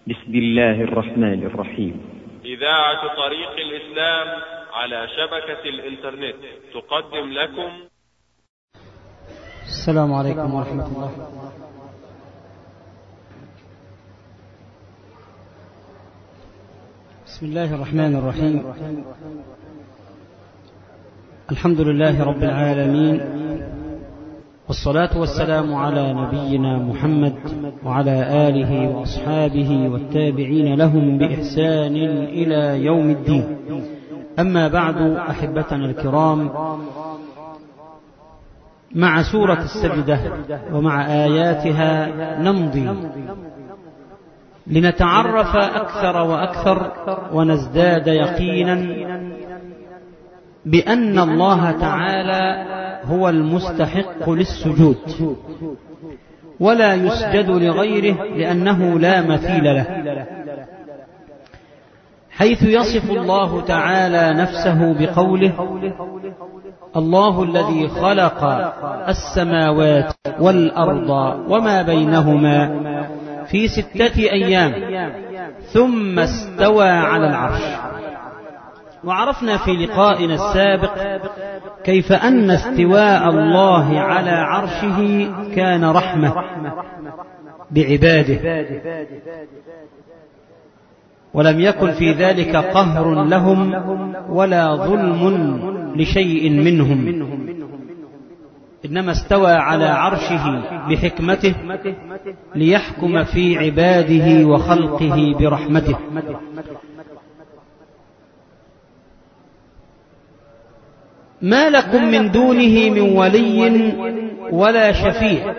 بسم الله الرحمن الرحيم إذاعة طريق الإسلام على شبكة الإنترنت تقدم لكم السلام عليكم ورحمة الله بسم الله الرحمن الرحيم الحمد لله رب العالمين والصلاة والسلام على نبينا محمد وعلى آله وأصحابه والتابعين لهم بإحسان إلى يوم الدين أما بعد أحبتنا الكرام مع سورة السجدة ومع آياتها نمضي لنتعرف أكثر وأكثر ونزداد يقينا بأن الله تعالى هو المستحق للسجود ولا يسجد لغيره لأنه لا مثيل له حيث يصف الله تعالى نفسه بقوله الله الذي خلق السماوات والأرض وما بينهما في ستة أيام ثم استوى على العرش وعرفنا في لقائنا السابق كيف أن استواء الله على عرشه كان رحمة بعباده ولم يكن في ذلك قهر لهم ولا ظلم لشيء منهم إنما استوى على عرشه بحكمته ليحكم في عباده وخلقه برحمته ما لكم من دونه من ولي ولا شفيع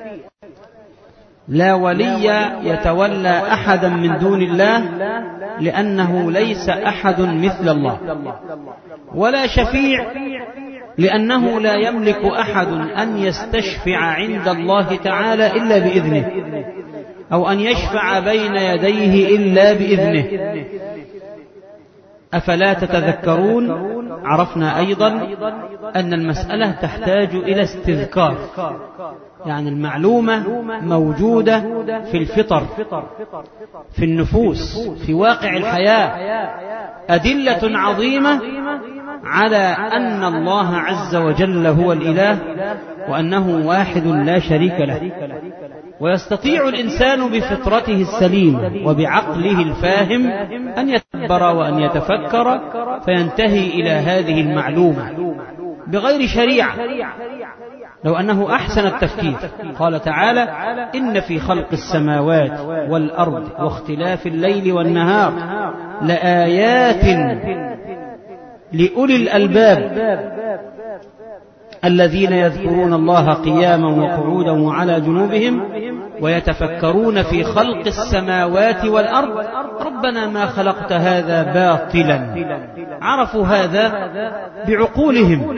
لا ولي يتولى أحدا من دون الله لأنه ليس أحد مثل الله ولا شفيع لأنه لا يملك أحد أن يستشفع عند الله تعالى إلا بإذنه أو أن يشفع بين يديه إلا بإذنه أفلا تتذكرون عرفنا أيضا أن المسألة تحتاج إلى استذكار يعني المعلومة موجودة في الفطر في النفوس في واقع الحياة أدلة عظيمة على أن الله عز وجل هو الإله وأنه واحد لا شريك له ويستطيع الإنسان بفطرته السليم وبعقله الفاهم أن يتبر وأن يتفكر فينتهي إلى هذه المعلومة بغير شريعة لو أنه أحسن التفكير قال تعالى إن في خلق السماوات والأرض واختلاف الليل والنهار لآيات لأولي الألباب الذين يذكرون الله قياما وقعودا وعلى جنوبهم ويتفكرون في خلق السماوات والأرض ربنا ما خلقت هذا باطلا عرفوا هذا بعقولهم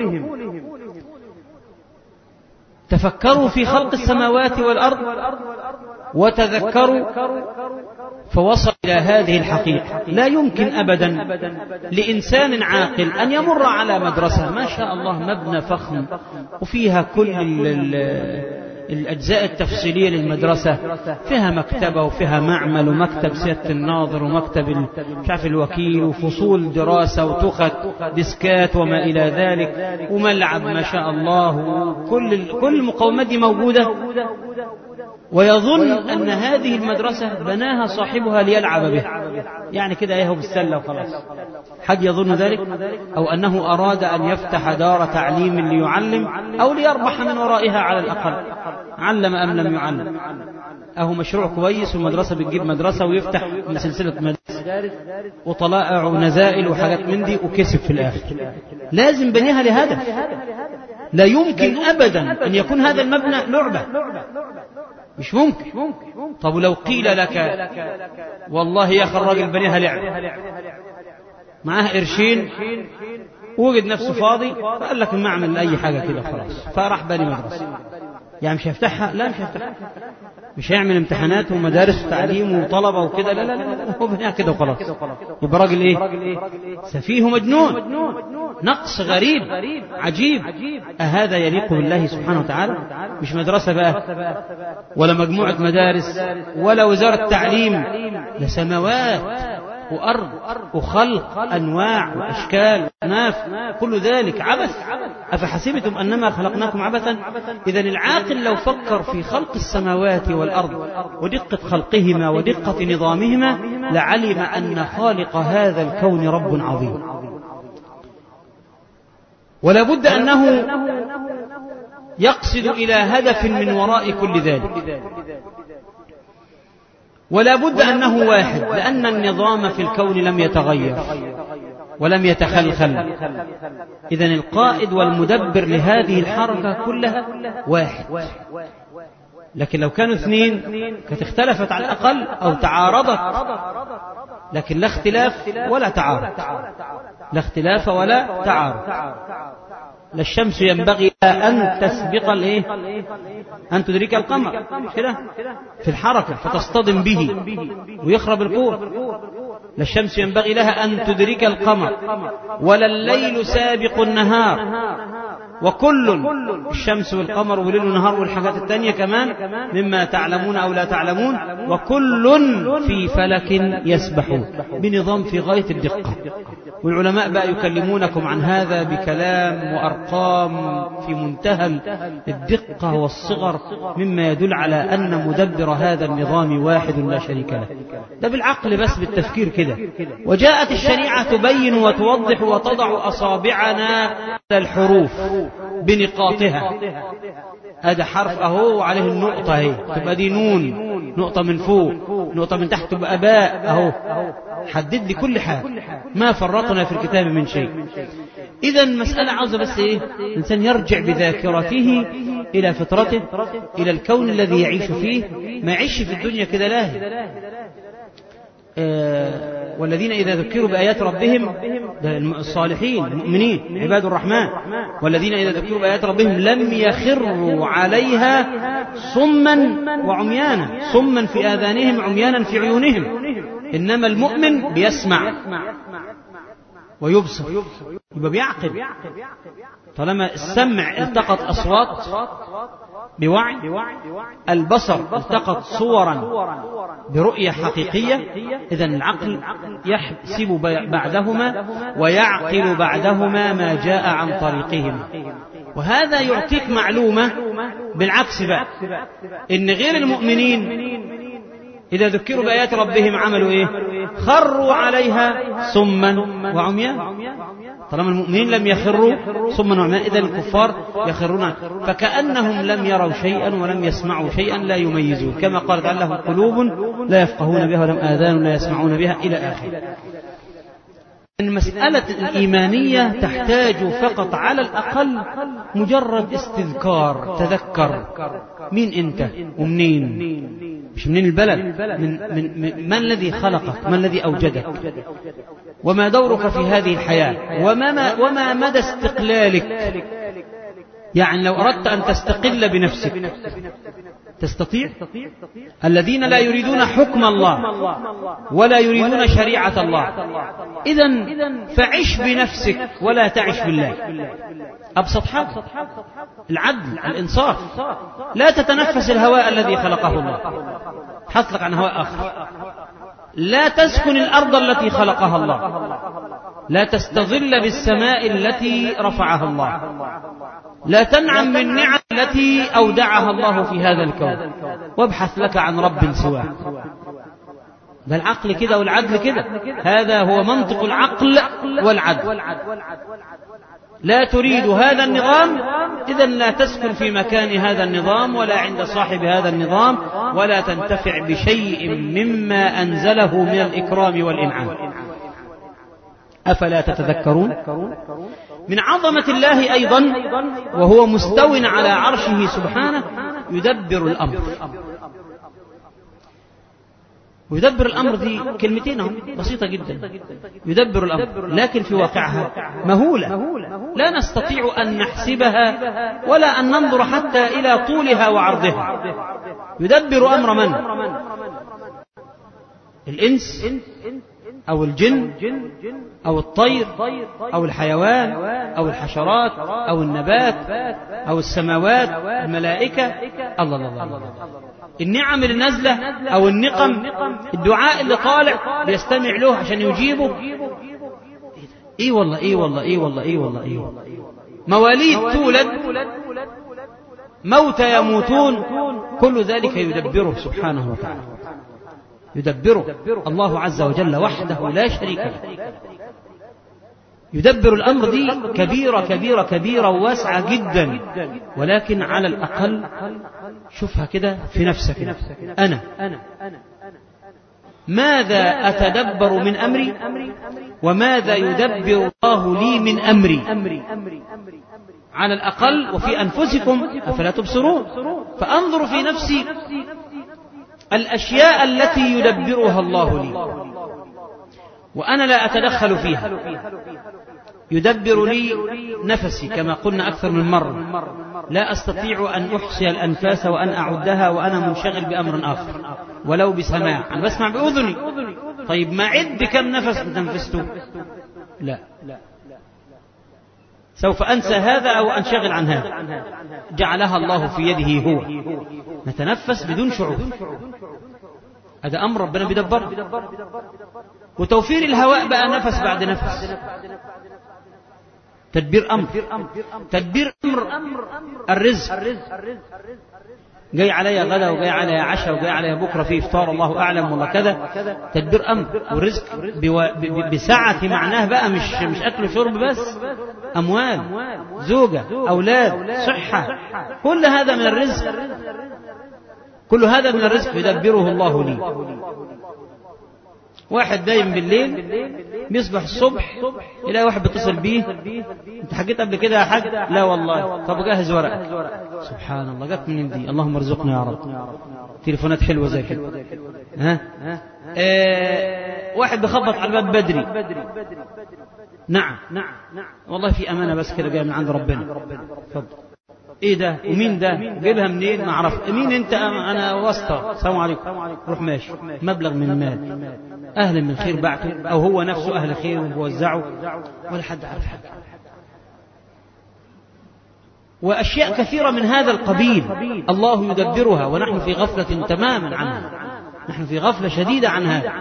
تفكروا في خلق السماوات والأرض وتذكروا فوصل إلى هذه الحقيقة لا يمكن أبدا لإنسان عاقل أن يمر على مدرسة ما شاء الله مبنى فخم وفيها كل الأجزاء التفصيلية للمدرسة فيها مكتبة وفيها معمل ومكتب سيادة الناظر ومكتب شعف الوكيل وفصول دراسة وتخت ديسكات وما إلى ذلك وملعب ما شاء الله وكل كل المقومات دي موجودة ويظن أن هذه المدرسة بناها صاحبها ليلعب به يعني كده ايه بالسلة وخلاص حد يظن ذلك أو أنه أراد أن يفتح دار تعليم ليعلم أو ليربح من ورائها على الأقل علم أم لم يعلم أهو مشروع كويس والمدرسة بتجيب مدرسة ويفتح سلسلة مدارس وطلائع ونزائل وحاجات من دي وكسب في الآخر لازم بنيها لهدف لا يمكن أبدا أن يكون هذا المبنى لعبة مش ممكن طب ولو قيل لك والله يا أخي الراجل بنيها لعب معاه قرشين وجد نفسه فاضي فقال لك ما اعمل اي حاجه كده خلاص فراح بني مدرسه يعني مش هيفتحها لا مش هيفتحها مش هيعمل امتحانات ومدارس وتعليم وطلبة وكده لا لا لا, لا. هو بناء كده وخلاص يبقى راجل ايه سفيه مجنون نقص غريب عجيب أهذا يليق بالله سبحانه وتعالى مش مدرسة بقى ولا مجموعة مدارس ولا وزارة تعليم لسماوات وأرض وخلق أنواع وأشكال ناف كل ذلك عبث أفحسبتم أنما خلقناكم عبثا إذا العاقل لو فكر في خلق السماوات والأرض ودقة خلقهما ودقة نظامهما لعلم أن خالق هذا الكون رب عظيم ولا بد أنه يقصد إلى هدف من وراء كل ذلك ولا بد أنه واحد لأن النظام في الكون لم يتغير ولم يتخلخل إذا القائد والمدبر لهذه الحركة كلها واحد لكن لو كانوا اثنين كانت اختلفت على الأقل أو تعارضت لكن لا اختلاف ولا تعارض لا اختلاف ولا تعارض لا الشمس ينبغي أن تسبق الايه أن تدرك القمر كده في الحركة فتصطدم به ويخرب الكون لا الشمس ينبغي لها أن تدرك القمر ولا الليل سابق النهار وكل الشمس والقمر وليل والنهار والحاجات التانية كمان مما تعلمون أو لا تعلمون وكل في فلك يسبحون بنظام في غاية الدقة والعلماء بقى يكلمونكم عن هذا بكلام وأرقام في منتهى الدقة والصغر مما يدل على أن مدبر هذا النظام واحد لا شريك له ده بالعقل بس بالتفكير كده وجاءت الشريعة تبين وتوضح وتضع أصابعنا على الحروف بنقاطها هذا حرف اهو وعليه النقطة اهي تبقى دي نون نقطة من فوق نقطة من تحت تبقى باء اهو حدد لي كل حاجة ما فرطنا في الكتاب من شيء إذا مسألة عاوزة بس إيه الإنسان يرجع بذاكرته إلى فطرته إلى الكون الذي يعيش فيه ما يعيش في الدنيا كده لاهي آه والذين إذا ذكروا بآيات ربهم الصالحين المؤمنين عباد الرحمن والذين إذا ذكروا بآيات ربهم لم يخروا عليها صما وعميانا صما في آذانهم عميانا في عيونهم إنما المؤمن بيسمع ويبصر يبقى بيعقل طالما السمع التقط أصوات بوعي البصر التقط صورا برؤية حقيقية إذا العقل يحسب بعدهما ويعقل بعدهما ما جاء عن طريقهما وهذا يعطيك معلومة بالعكس بقى إن غير المؤمنين إذا ذكروا بآيات ربهم عملوا إيه خروا عليها صما وعميانا طالما المؤمنين لم يخروا صما وعميانا إذا الكفار يخرون فكأنهم لم يروا شيئا ولم يسمعوا شيئا لا يميزون كما قال تعالى لهم قلوب لا يفقهون بها ولم آذان لا يسمعون بها إلى آخره المسألة الإيمانية تحتاج فقط على الأقل مجرد استذكار تذكر مين أنت ومنين مش منين البلد من, من, من ما الذي خلقك ما الذي أوجدك وما دورك في هذه الحياة وما, وما مدى استقلالك يعني لو أردت أن تستقل بنفسك تستطيع الذين لا يريدون حكم الله ولا يريدون شريعة الله إذا فعش بنفسك ولا تعش بالله أبسط حاجة العدل الإنصاف لا تتنفس الهواء الذي خلقه الله حصلك عن هواء آخر لا تسكن الأرض التي خلقها الله لا تستظل بالسماء التي رفعها الله لا تنعم من نعم التي أودعها الله في هذا الكون وابحث لك عن رب سواه ده العقل كده والعدل كده هذا هو منطق العقل والعدل لا تريد هذا النظام إذا لا تسكن في مكان هذا النظام ولا عند صاحب هذا النظام ولا تنتفع بشيء مما أنزله من الإكرام والإنعام أفلا تتذكرون من عظمة الله أيضا وهو مستو على عرشه سبحانه يدبر الأمر ويدبر الأمر دي كلمتين هم بسيطة جدا يدبر الأمر لكن في واقعها مهولة لا نستطيع أن نحسبها ولا أن ننظر حتى إلى طولها وعرضها يدبر أمر من الإنس أو الجن أو الطير أو الحيوان أو الحشرات أو النبات أو السماوات الملائكة الله الله الله, الله. النعم اللي نازلة أو النقم الدعاء اللي طالع بيستمع له عشان يجيبه إيه والله إيه والله إيه والله إيه والله إيه والله مواليد تولد موتى يموتون كل ذلك يدبره سبحانه وتعالى يدبره الله عز وجل وحده لا شريك له يدبر الأمر دي كبيرة كبيرة كبيرة واسعة جدا ولكن على الأقل شوفها كده في نفسك أنا ماذا أتدبر من أمري وماذا يدبر الله لي من أمري على الأقل وفي أنفسكم أفلا تبصرون فأنظر في نفسي الأشياء التي يدبرها الله لي وأنا لا أتدخل فيها يدبر لي نفسي كما قلنا أكثر من مرة لا أستطيع أن أحصي الأنفاس وأن أعدها وأنا منشغل بأمر آخر ولو بسماع أنا بسمع بأذني طيب ما عد كم نفس تنفسته لا سوف أنسى هذا أو أنشغل عن هذا جعلها الله في يده هو نتنفس بدون شعور هذا أمر ربنا بيدبره وتوفير الهواء بقى نفس بعد نفس تدبير أمر تدبير أمر الرزق جاي عليا غدا وجاي عليا عشاء وجاي عليا بكرة في إفطار الله أعلم ولا كذا تدبير أمر والرزق بسعة معناه بقى مش مش أكل وشرب بس أموال زوجة أولاد صحة كل هذا من الرزق كل هذا من الرزق يدبره الله لي واحد دايم بالليل بيصبح الصبح يلاقي واحد بيتصل بيه انت حكيت قبل كده يا حاج لا والله طب جهز ورقك سبحان الله جت منين دي اللهم ارزقنا يا رب تليفونات حلوه زي كده ها آه واحد بيخبط على الباب بدري نعم نعم والله في امانه بس كده جايه من عند ربنا اتفضل ايه ده ومين ده جيبها منين ما اعرف مين انت انا واسطه السلام عليكم روح ماشي مبلغ من المال اهل من خير بعته او هو نفسه اهل خير وبوزعه ولا حد عارف حاجه واشياء كثيره من هذا القبيل الله يدبرها ونحن في غفله تماما عنها نحن في غفله شديده عن هذا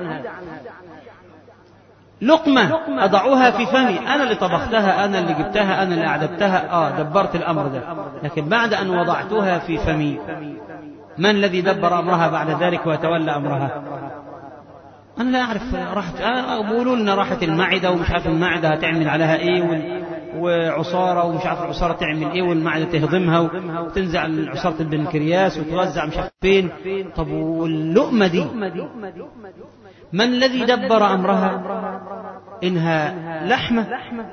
لقمة أضعها في فمي أنا اللي طبختها أنا اللي جبتها أنا اللي أعددتها آه دبرت الأمر ده لكن بعد أن وضعتها في فمي من الذي دبر أمرها بعد ذلك وتولى أمرها أنا لا أعرف راحت آه بيقولوا لنا راحت المعدة ومش عارف المعدة هتعمل عليها إيه وال... وعصارة ومش عارف العصارة تعمل إيه والمعدة تهضمها وتنزع عصارة البنكرياس وتوزع مش عارف فين طب واللقمة دي من الذي دبر أمرها إنها لحمة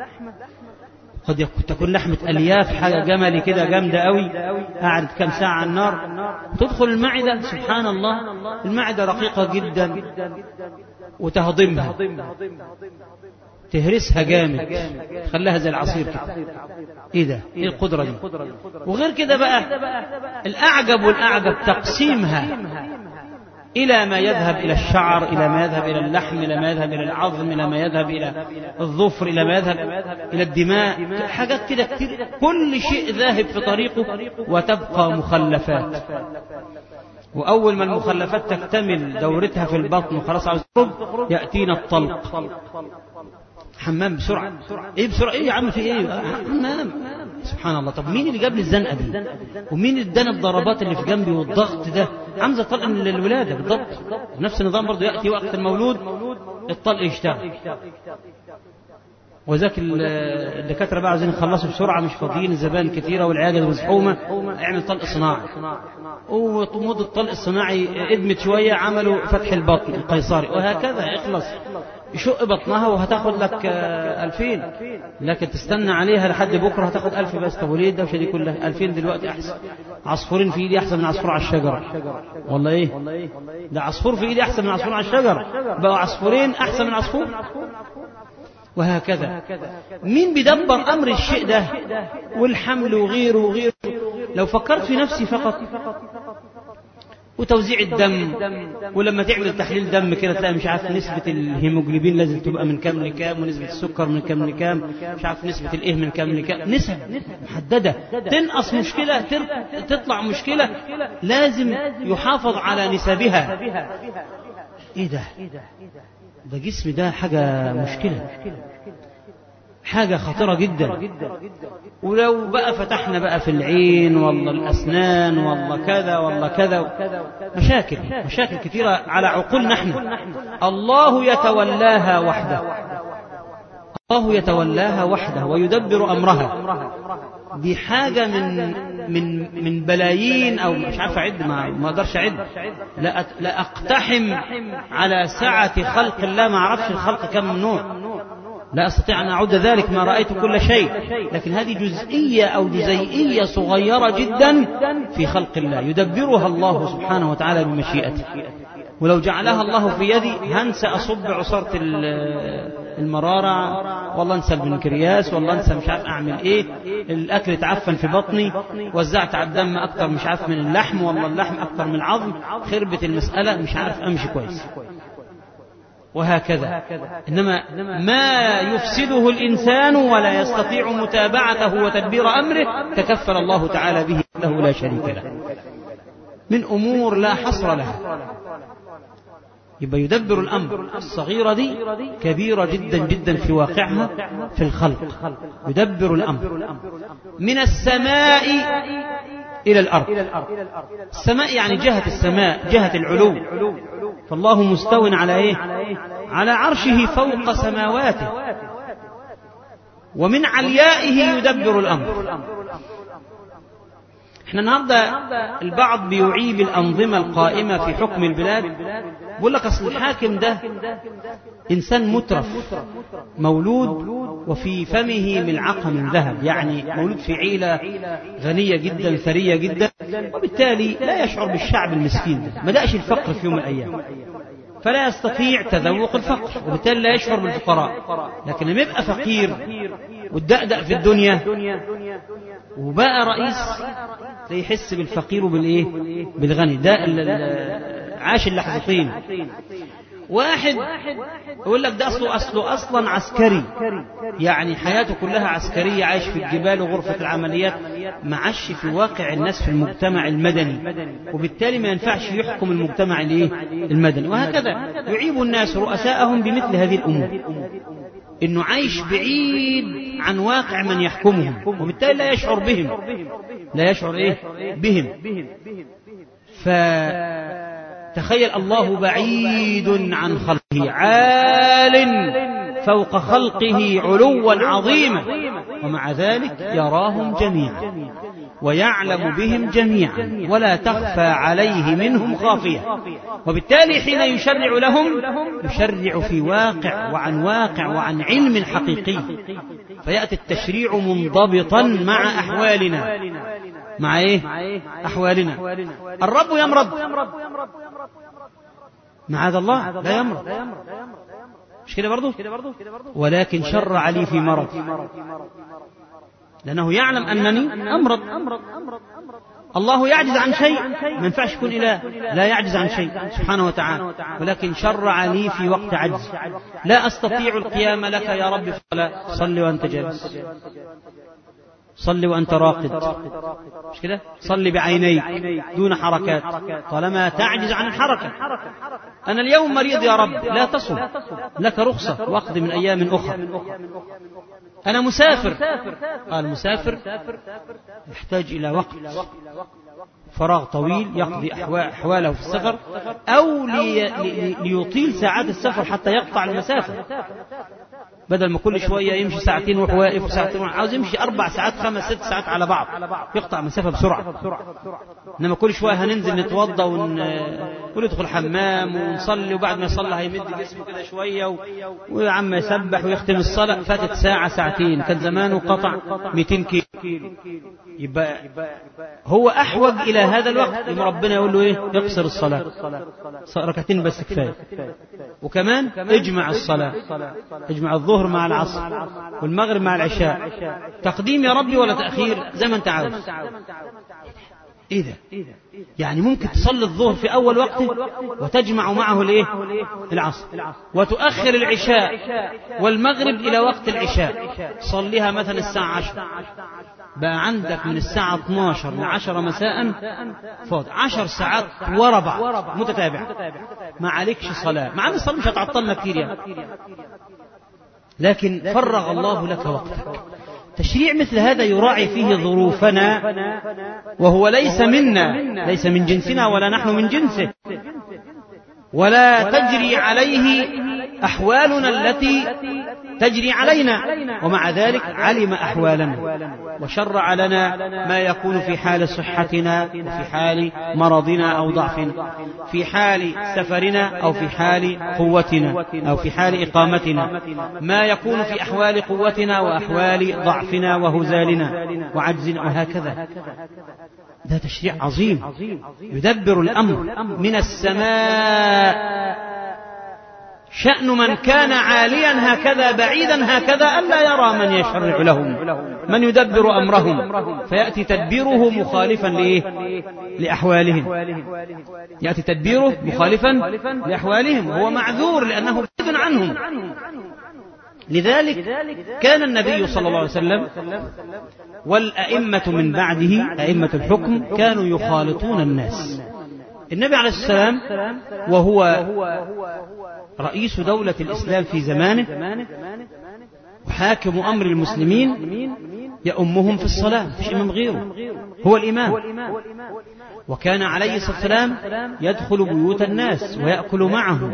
قد تكون لحمة ألياف حاجة جملي كده جامدة قوي قعدت كم ساعة على النار تدخل المعدة سبحان الله المعدة رقيقة جدا وتهضمها تهرسها جامد تخليها زي العصير كده ايه ده ايه القدرة دي وغير كده بقى الأعجب والأعجب تقسيمها إلى ما يذهب إلى الشعر إلى ما يذهب إلى اللحم إلى ما يذهب إلى العظم إلى ما يذهب إلى الظفر إلى ما يذهب إلى الدماء حاجات كده كتير كل شيء ذاهب في طريقه وتبقى مخلفات وأول ما المخلفات تكتمل دورتها في البطن وخلاص عاوز تخرج يأتينا الطلق حمام بسرعة ايه بسرعة ايه يا عم في ايه حمام سبحان الله طب مين اللي جاب لي الزنقة دي ومين اللي ادانا الضربات اللي في جنبي والضغط ده عامزة طلق من الولادة بالضبط نفس النظام برضه يأتي وقت المولود الطلق يشتغل وذاك ال- الدكاترة بقى عايزين يخلصوا بسرعة مش فاضيين الزبائن كثيرة والعيادة مزحومة اعمل طلق صناعي ومدة الطلق الصناعي ادمت شوية عملوا فتح البطن القيصري وهكذا اخلص شق بطنها وهتاخد لك آه، ألفين لكن تستنى عليها لحد بكرة هتاخد ألف بس طب وليه الدوشة دي كلها ألفين دلوقتي أحسن عصفورين في إيدي أحسن من عصفور على الشجرة والله إيه ده عصفور في إيدي أحسن من عصفور على الشجرة بقوا عصفورين أحسن من عصفور وهكذا مين بيدبر أمر الشيء ده والحمل وغيره وغيره لو فكرت في نفسي فقط وتوزيع الدم ولما تعمل تحليل دم كده تلاقي مش عارف نسبة الهيموجلوبين لازم تبقى من كام لكام ونسبة السكر من كام لكام مش عارف نسبة الايه من كام لكام نسب محددة تنقص مشكلة تر- تطلع مشكلة لازم يحافظ على نسبها ايه ده ده جسم ده حاجة مشكلة حاجة خطيرة جدا ولو بقى فتحنا بقى في العين والله الأسنان والله كذا والله كذا مشاكل مشاكل كثيرة على عقولنا احنا الله يتولاها وحده الله يتولاها وحده ويدبر أمرها دي حاجة من من من بلايين أو مش عارف أعد ما ما أقدرش أعد لا أت- لا أقتحم على سعة خلق الله ما أعرفش الخلق كم نوع لا أستطيع أن أعد ذلك ما رأيت كل شيء لكن هذه جزئية أو جزيئية صغيرة جدا في خلق الله يدبرها الله سبحانه وتعالى بمشيئته ولو جعلها الله في يدي هنسى أصب عصارة ال- المرارة والله انسى البنكرياس والله انسى مش عارف اعمل ايه الاكل اتعفن في بطني وزعت على الدم اكتر مش عارف من اللحم والله اللحم اكتر من العظم خربت المسألة مش عارف امشي كويس وهكذا إنما ما يفسده الإنسان ولا يستطيع متابعته وتدبير أمره تكفل الله تعالى به له لا شريك له من أمور لا حصر لها يبقى يدبر الأمر الصغيرة دي كبيرة جدا جدا في واقعها في الخلق يدبر الأمر من السماء إلى الأرض السماء يعني جهة السماء جهة العلو فالله مستو على إيه على عرشه فوق سماواته ومن عليائه يدبر الأمر احنا النهاردة البعض بيعيب الأنظمة القائمة في حكم البلاد بيقول لك أصل الحاكم ده إنسان مترف مولود وفي فمه ملعقة من ذهب يعني مولود في عيلة غنية جدا ثرية جدا وبالتالي لا يشعر بالشعب المسكين ده ما دقش الفقر في يوم من الأيام فلا يستطيع تذوق الفقر وبالتالي لا يشعر بالفقراء لكن لما يبقى فقير والدأدأ في الدنيا وبقى رئيس يحس بالفقير وبالايه بالغني ده ال- ال- عاش اللحظتين واحد يقول لك ده اصله اصله اصلا عسكري يعني حياته كلها عسكريه عايش في الجبال وغرفه العمليات ما عاش في واقع الناس في المجتمع المدني وبالتالي ما ينفعش يحكم المجتمع الايه المدني وهكذا يعيب الناس رؤساءهم بمثل هذه الامور انه عايش بعيد عن واقع من يحكمهم وبالتالي لا يشعر بهم لا يشعر ايه بهم فتخيل الله بعيد عن خلقه عال فوق خلقه علوا عظيما ومع ذلك يراهم جميعا ويعلم بهم جميعا ولا تخفى عليه منهم خافية وبالتالي حين يشرع لهم يشرع في واقع وعن واقع وعن علم حقيقي فيأتي التشريع منضبطا مع أحوالنا مع إيه؟ أحوالنا الرب يمرض معاذ الله لا يمرض مش كده برضه ولكن شرع لي في مرض لأنه يعلم أنني أمرض الله يعجز عن شيء ما ينفعش يكون إله لا يعجز عن شيء سبحانه وتعالى ولكن شرع لي في وقت عجز لا أستطيع القيام لك يا رب فلا صل وأنت جالس صل وأنت راقد مش كده صل بعينيك دون حركات طالما تعجز عن الحركة أنا اليوم مريض يا رب لا تصم لك رخصة وقت من أيام أخرى أنا مسافر قال مسافر يحتاج إلى وقت فراغ طويل يقضي أحواله في السفر أو لي ليطيل ساعات السفر حتى يقطع المسافة بدل ما كل شوية يمشي ساعتين ويروح واقف وساعتين ويروح- عاوز يمشي أربع ساعات خمس ست ساعات على بعض يقطع مسافة بسرعة إنما كل شوية هننزل نتوضى ون... وندخل حمام ونصلي وبعد ما يصلي هيمد جسمه كده شوية و... ويا عم يسبح ويختم الصلاة فاتت ساعة ساعتين كان زمانه قطع 200 كيلو يبقى هو أحوج إلى هذا الوقت يوم ربنا يقول له إيه اقصر الصلاة ركعتين بس كفاية وكمان اجمع الصلاة اجمع الظهر مع العصر والمغرب مع العشاء تقديم يا ربي ولا تأخير زي ما انت عاوز ايه ده يعني ممكن تصلي الظهر في اول وقته وتجمع معه الايه العصر وتؤخر العشاء والمغرب الى وقت العشاء صليها مثلا الساعة عشر بقى عندك من الساعة 12 ل 10 مساء فاضي 10 ساعات ورا بعض متتابعة ما عليكش صلاة مع ان الصلاة مش هتعطلنا كتير يعني لكن فرغ الله لك وقتك تشريع مثل هذا يراعي فيه ظروفنا وهو ليس منا ليس من جنسنا ولا نحن من جنسه ولا تجري عليه أحوالنا التي تجري علينا ومع ذلك علم أحوالنا وشرع لنا ما يكون في حال صحتنا وفي حال مرضنا أو ضعفنا في حال سفرنا أو في حال قوتنا أو في حال إقامتنا ما يكون في أحوال قوتنا وأحوال ضعفنا وهزالنا وعجزنا وهكذا ده تشريع عظيم يدبر الأمر من السماء شأن من كان عاليا هكذا بعيدا هكذا ألا يرى من يشرع لهم من يدبر أمرهم فيأتي تدبيره مخالفا لإيه؟ لأحوالهم يأتي تدبيره مخالفا لأحوالهم هو معذور لأنه بعيد عنهم لذلك كان النبي صلى الله عليه وسلم والأئمة من بعده أئمة الحكم كانوا يخالطون الناس النبي عليه السلام وهو رئيس دولة الإسلام في زمانه وحاكم أمر المسلمين يأمهم في الصلاة مش إمام غيره هو الإمام وكان عليه الصلاة والسلام يدخل بيوت الناس ويأكل معهم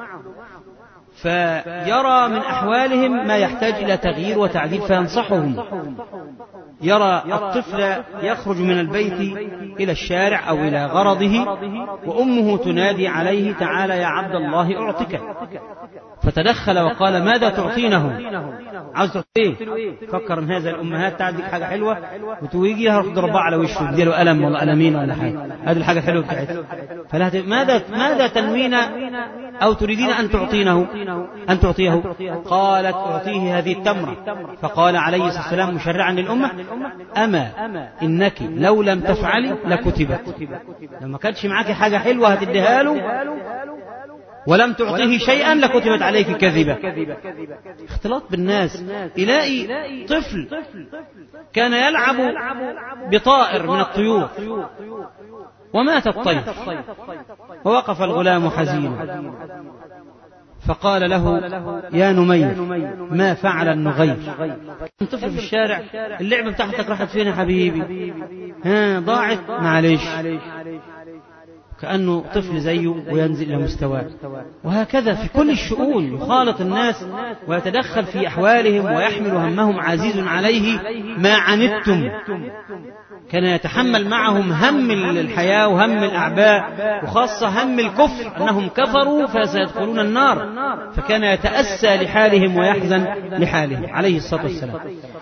فيرى من أحوالهم ما يحتاج إلى تغيير وتعديل فينصحهم يرى الطفل يخرج من البيت إلى الشارع أو إلى غرضه وأمه تنادي عليه تعالى يا عبد الله أعطك فتدخل وقال ماذا تعطينه عاوز تعطيه فكر ان هذا الامهات تعدي حاجه حلوه وتيجي هروح ضربها على وشه تديله قلم ولا قلمين ولا حاجه هذه الحاجه الحلوه بتاعتها فلا ت... ماذا ماذا تنوين او تريدين ان تعطينه ان تعطيه قالت اعطيه هذه التمره فقال عليه الصلاه والسلام مشرعا للامه اما انك لو لم تفعلي لكتبت لما كانتش معاكي حاجه حلوه هتديها له ولم تعطيه شيئا لكتبت عليك كذبة اختلاط بالناس يلاقي طفل كان يلعب بطائر من الطيور ومات الطير ووقف الغلام حزينا فقال له يا نمير ما فعل النغير طفل في الشارع اللعبة بتاعتك راحت فين يا حبيبي ها ضاعت معلش كأنه طفل زيه وينزل إلى مستواه وهكذا في كل الشؤون يخالط الناس ويتدخل في أحوالهم ويحمل همهم عزيز عليه ما عنتم كان يتحمل معهم هم الحياة وهم الأعباء وخاصة هم الكفر أنهم كفروا فسيدخلون النار فكان يتأسى لحالهم ويحزن لحالهم عليه الصلاة والسلام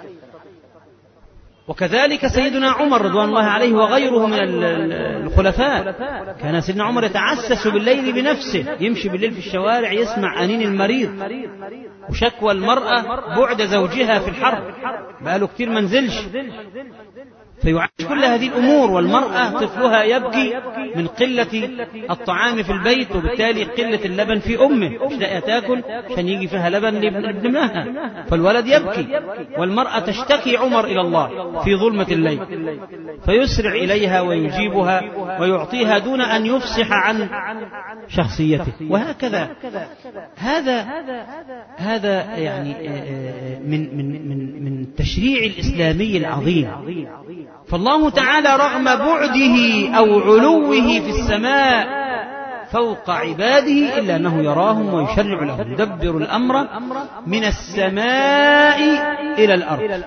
وكذلك سيدنا عمر رضوان الله عليه وغيره من الخلفاء كان سيدنا عمر يتعسس بالليل بنفسه يمشي بالليل في الشوارع يسمع أنين المريض وشكوى المرأة بعد زوجها في الحرب بقاله كتير منزلش فيعيش كل هذه الأمور والمرأة طفلها يبكي من قلة الطعام في البيت وبالتالي قلة اللبن في أمه مش لاقية تاكل عشان يجي فيها لبن لابنها فالولد يبكي والمرأة تشتكي عمر إلى الله في ظلمة الليل فيسرع إليها ويجيبها ويعطيها دون أن يفصح عن شخصيته وهكذا هذا هذا يعني من من من من التشريع الإسلامي العظيم فالله تعالى رغم بعده أو علوه في السماء فوق عباده إلا أنه يراهم ويشرع لهم يدبر الأمر من السماء إلى الأرض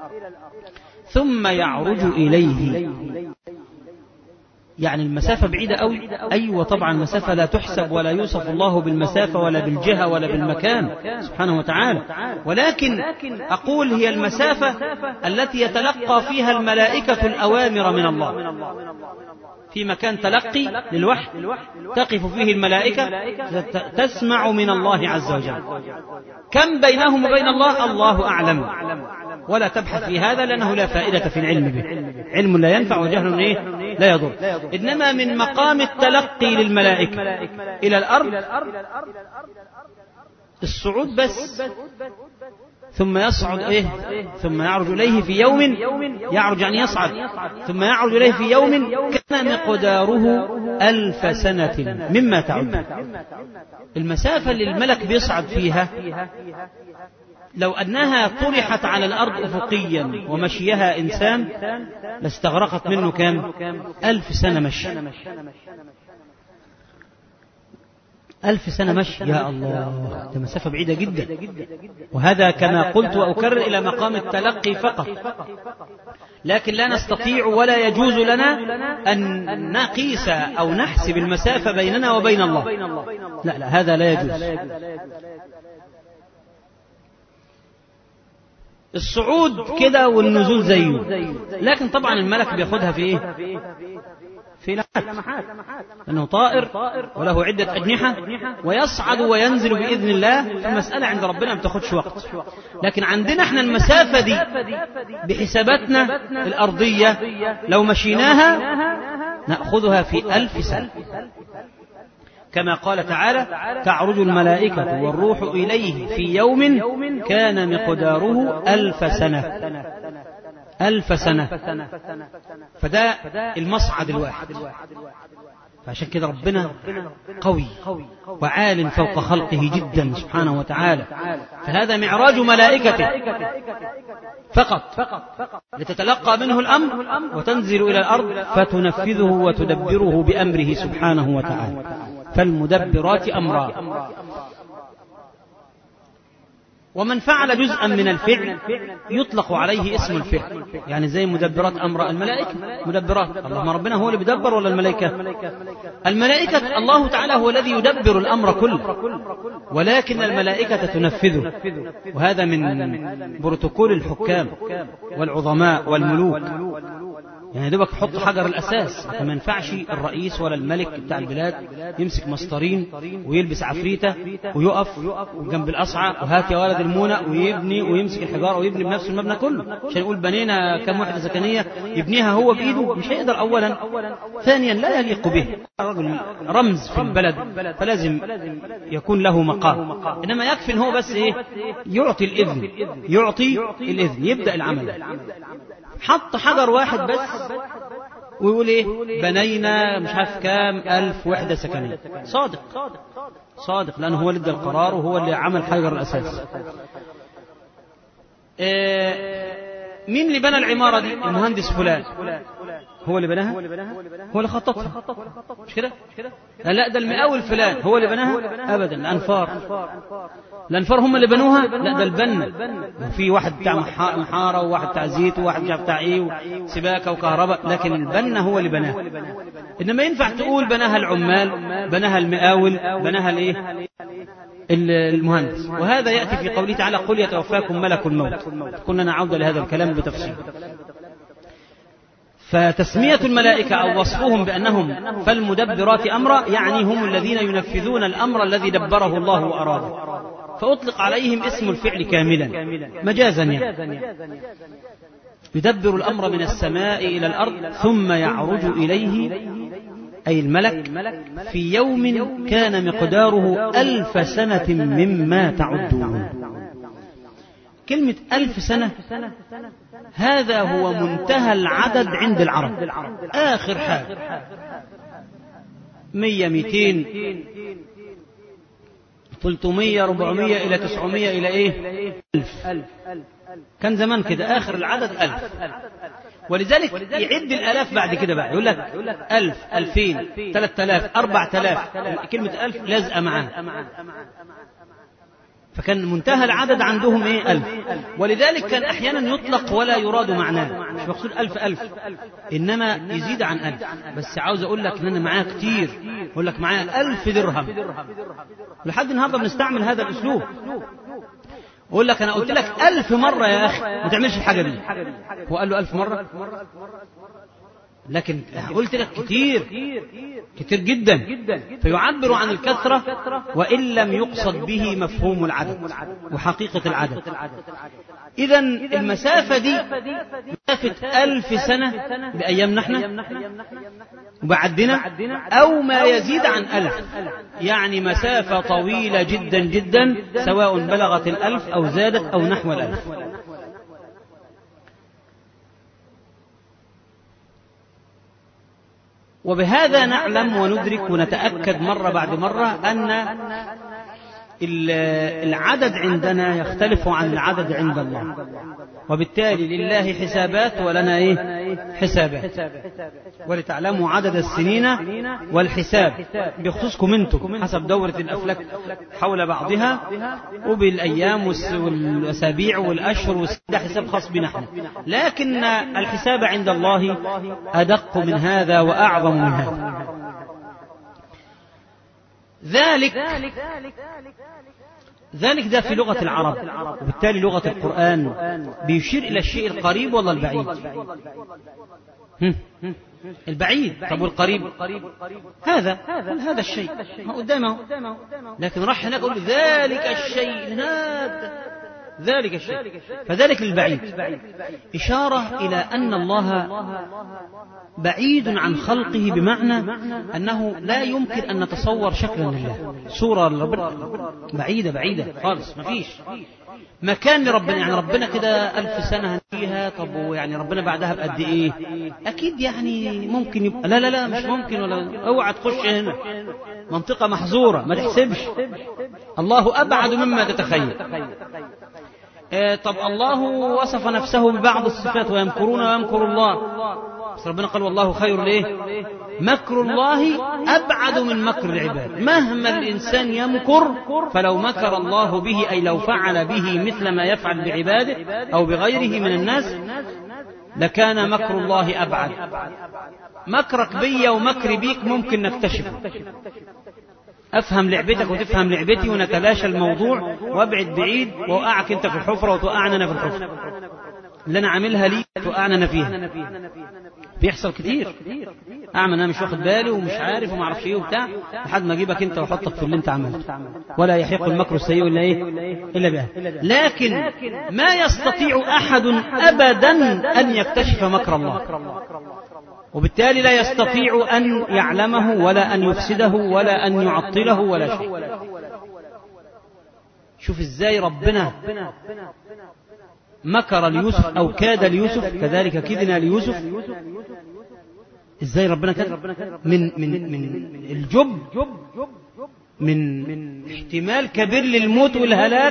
ثم يعرج إليه يعني المسافة بعيدة أوي أيوة طبعا المسافة لا تحسب ولا يوصف الله بالمسافة ولا بالجهة ولا بالمكان سبحانه وتعالى ولكن أقول هي المسافة التي يتلقى فيها الملائكة الأوامر من الله في مكان تلقي للوحي تقف فيه الملائكة تسمع من الله عز وجل كم بينهم وبين الله الله أعلم ولا تبحث في هذا لأنه لا فائدة في العلم به علم لا ينفع وجهل إيه؟ لا يضر إنما من مقام التلقي للملائكة إلى الأرض الصعود بس ثم يصعد إيه ثم يعرج إليه في يوم يعرج يعني يصعد ثم يعرج إليه في يوم كان مقداره ألف سنة مما تعد المسافة اللي الملك بيصعد فيها لو أنها طرحت على الأرض أفقيا ومشيها إنسان لاستغرقت منه كام ألف سنة مشي ألف سنة مشي يا الله ده مسافة بعيدة جدا وهذا كما قلت وأكرر إلى مقام التلقي فقط لكن لا نستطيع ولا يجوز لنا أن نقيس أو نحسب المسافة بيننا وبين الله لا لا هذا لا يجوز الصعود كده والنزول زيه لكن طبعا الملك بياخدها في ايه في لمحات لأنه طائر وله عدة أجنحة ويصعد وينزل بإذن الله فالمسألة عند ربنا ما بتاخدش وقت لكن عندنا احنا المسافة دي بحساباتنا الأرضية لو مشيناها نأخذها في ألف سنة كما قال تعالى تعرج الملائكة والروح إليه في يوم كان مقداره ألف سنة ألف سنة فده المصعد الواحد فعشان كده ربنا قوي وعال فوق خلقه جدا سبحانه وتعالى فهذا معراج ملائكته فقط لتتلقى منه الأمر وتنزل إلى الأرض فتنفذه وتدبره بأمره سبحانه وتعالى فالمدبرات أمرا ومن فعل جزءا من الفعل يطلق عليه اسم الفعل يعني زي مدبرات أمر الملائكة مدبرات اللهم ربنا هو اللي بيدبر ولا الملائكة الملائكة الله تعالى هو الذي يدبر الأمر كله ولكن الملائكة تنفذه وهذا من بروتوكول الحكام والعظماء والملوك يعني دوبك حط حجر الأساس ما ينفعش الرئيس ولا الملك بتاع البلاد يمسك مسطرين ويلبس عفريتة ويقف جنب الأصعى وهات يا ولد المونة ويبني ويمسك الحجارة ويبني بنفس المبنى كله عشان يقول بنينا كم وحدة سكنية يبنيها هو بإيده مش هيقدر أولا ثانيا لا يليق به رجل رمز في البلد فلازم يكون له مقام إنما يكفي إن هو بس إيه يعطي الإذن يعطي الإذن يبدأ العمل حط حجر واحد بس ويقول ايه بنينا مش عارف كام ألف وحدة سكنية صادق صادق لأنه هو اللي ادى القرار وهو اللي عمل حجر الأساس إيه مين اللي بنى العمارة دي المهندس فلان هو اللي بناها هو اللي خططها مش كده لا ده المقاول فلان هو اللي بناها ابدا الانفار الانفار هم اللي بنوها لا ده البنا في واحد بتاع محاره وواحد بتاع زيت وواحد بتاع ايه وسباكه وكهرباء لكن البنا هو اللي بناها انما ينفع تقول بناها العمال بناها المقاول بناها الايه المهندس وهذا يأتي في قوله تعالى قل يتوفاكم ملك الموت كنا نعود لهذا الكلام بتفصيل فتسمية الملائكة أو وصفهم بأنهم فالمدبرات أمرا يعني هم الذين ينفذون الأمر الذي دبره الله وأراده فأطلق عليهم اسم الفعل كاملا مجازا يعني يدبر الأمر من السماء إلى الأرض ثم يعرج إليه أي الملك في يوم كان مقداره ألف سنة مما تعدون كلمة ألف سنة هذا هو منتهى العدد عند العرب آخر حاجة مية ميتين 300 400 إلى 900 إلى إيه ألف كان زمان كده آخر العدد ألف ولذلك يعد الآلاف بعد كده بقى يقول لك ألف ألفين ثلاثة آلاف أربعة آلاف كلمة ألف لازقة معاه فكان منتهى العدد عندهم ايه ألف ولذلك كان أحيانا يطلق ولا يراد معناه مش مقصود ألف ألف إنما يزيد عن ألف بس عاوز أقول لك إن أنا معايا كتير أقول لك معايا ألف درهم لحد النهاردة بنستعمل هذا الأسلوب أقول لك أنا قلت لك ألف مرة يا أخي ما تعملش الحاجة دي هو قال له ألف مرة لكن قلت لك كتير كتير جدا فيعبر عن الكثرة وإن لم يقصد به مفهوم العدد وحقيقة العدد إذا المسافة دي مسافة ألف سنة بأيامنا احنا وبعدنا أو ما يزيد عن ألف يعني مسافة طويلة جدا جدا سواء بلغت الألف أو زادت أو نحو الألف وبهذا نعلم وندرك ونتأكد مرة بعد مرة أن العدد عندنا يختلف عن العدد عند الله وبالتالي لله حسابات ولنا ايه حسابات ولتعلموا عدد السنين والحساب بخصوصكم انتم حسب دورة الافلاك حول بعضها وبالايام والاسابيع والاشهر ده حساب خاص بنا احنا لكن الحساب عند الله ادق من هذا واعظم من هذا ذلك ذلك ده في لغة العرب وبالتالي لغة القرآن بيشير إلى الشيء القريب ولا البعيد البعيد طب والقريب هذا هذا الشيء قدامه لكن راح هناك يقول ذلك الشيء هذا ذلك الشيء فذلك للبعيد إشارة إلى أن الله بعيد عن خلقه بمعنى أنه لا يمكن أن نتصور شكلا لله صورة لربنا بعيدة بعيدة خالص ما فيش مكان لربنا يعني ربنا كده ألف سنة هنفيها طب يعني ربنا بعدها بقد إيه أكيد يعني ممكن يبقى لا لا لا مش ممكن ولا اوعى تخش هنا منطقة محظورة ما تحسبش الله أبعد مما تتخيل آه طب الله وصف نفسه ببعض الصفات ويمكرون ويمكر الله بس ربنا قال والله خير ليه مكر الله أبعد من مكر العباد مهما الإنسان يمكر فلو مكر الله به أي لو فعل به مثل ما يفعل بعباده أو بغيره من الناس لكان مكر الله أبعد مكرك بي ومكري بيك ممكن نكتشفه افهم لعبتك وتفهم لعبتي ونتلاشى الموضوع وابعد بعيد واوقعك انت في الحفره وتوقعنا انا في الحفره اللي انا عاملها لي توقعنا انا فيها بيحصل كتير اعمل انا مش واخد بالي ومش عارف وما اعرفش ايه وبتاع لحد ما اجيبك انت واحطك في اللي انت عملته ولا يحق المكر السيء الا ايه الا به لكن ما يستطيع احد ابدا ان يكتشف مكر الله وبالتالي لا يستطيع أن يعلمه ولا أن يفسده ولا أن يعطله ولا شيء شوف ازاي ربنا مكر ليوسف أو كاد ليوسف كذلك كدنا ليوسف ازاي ربنا كاد من من من الجب من احتمال كبير للموت والهلاك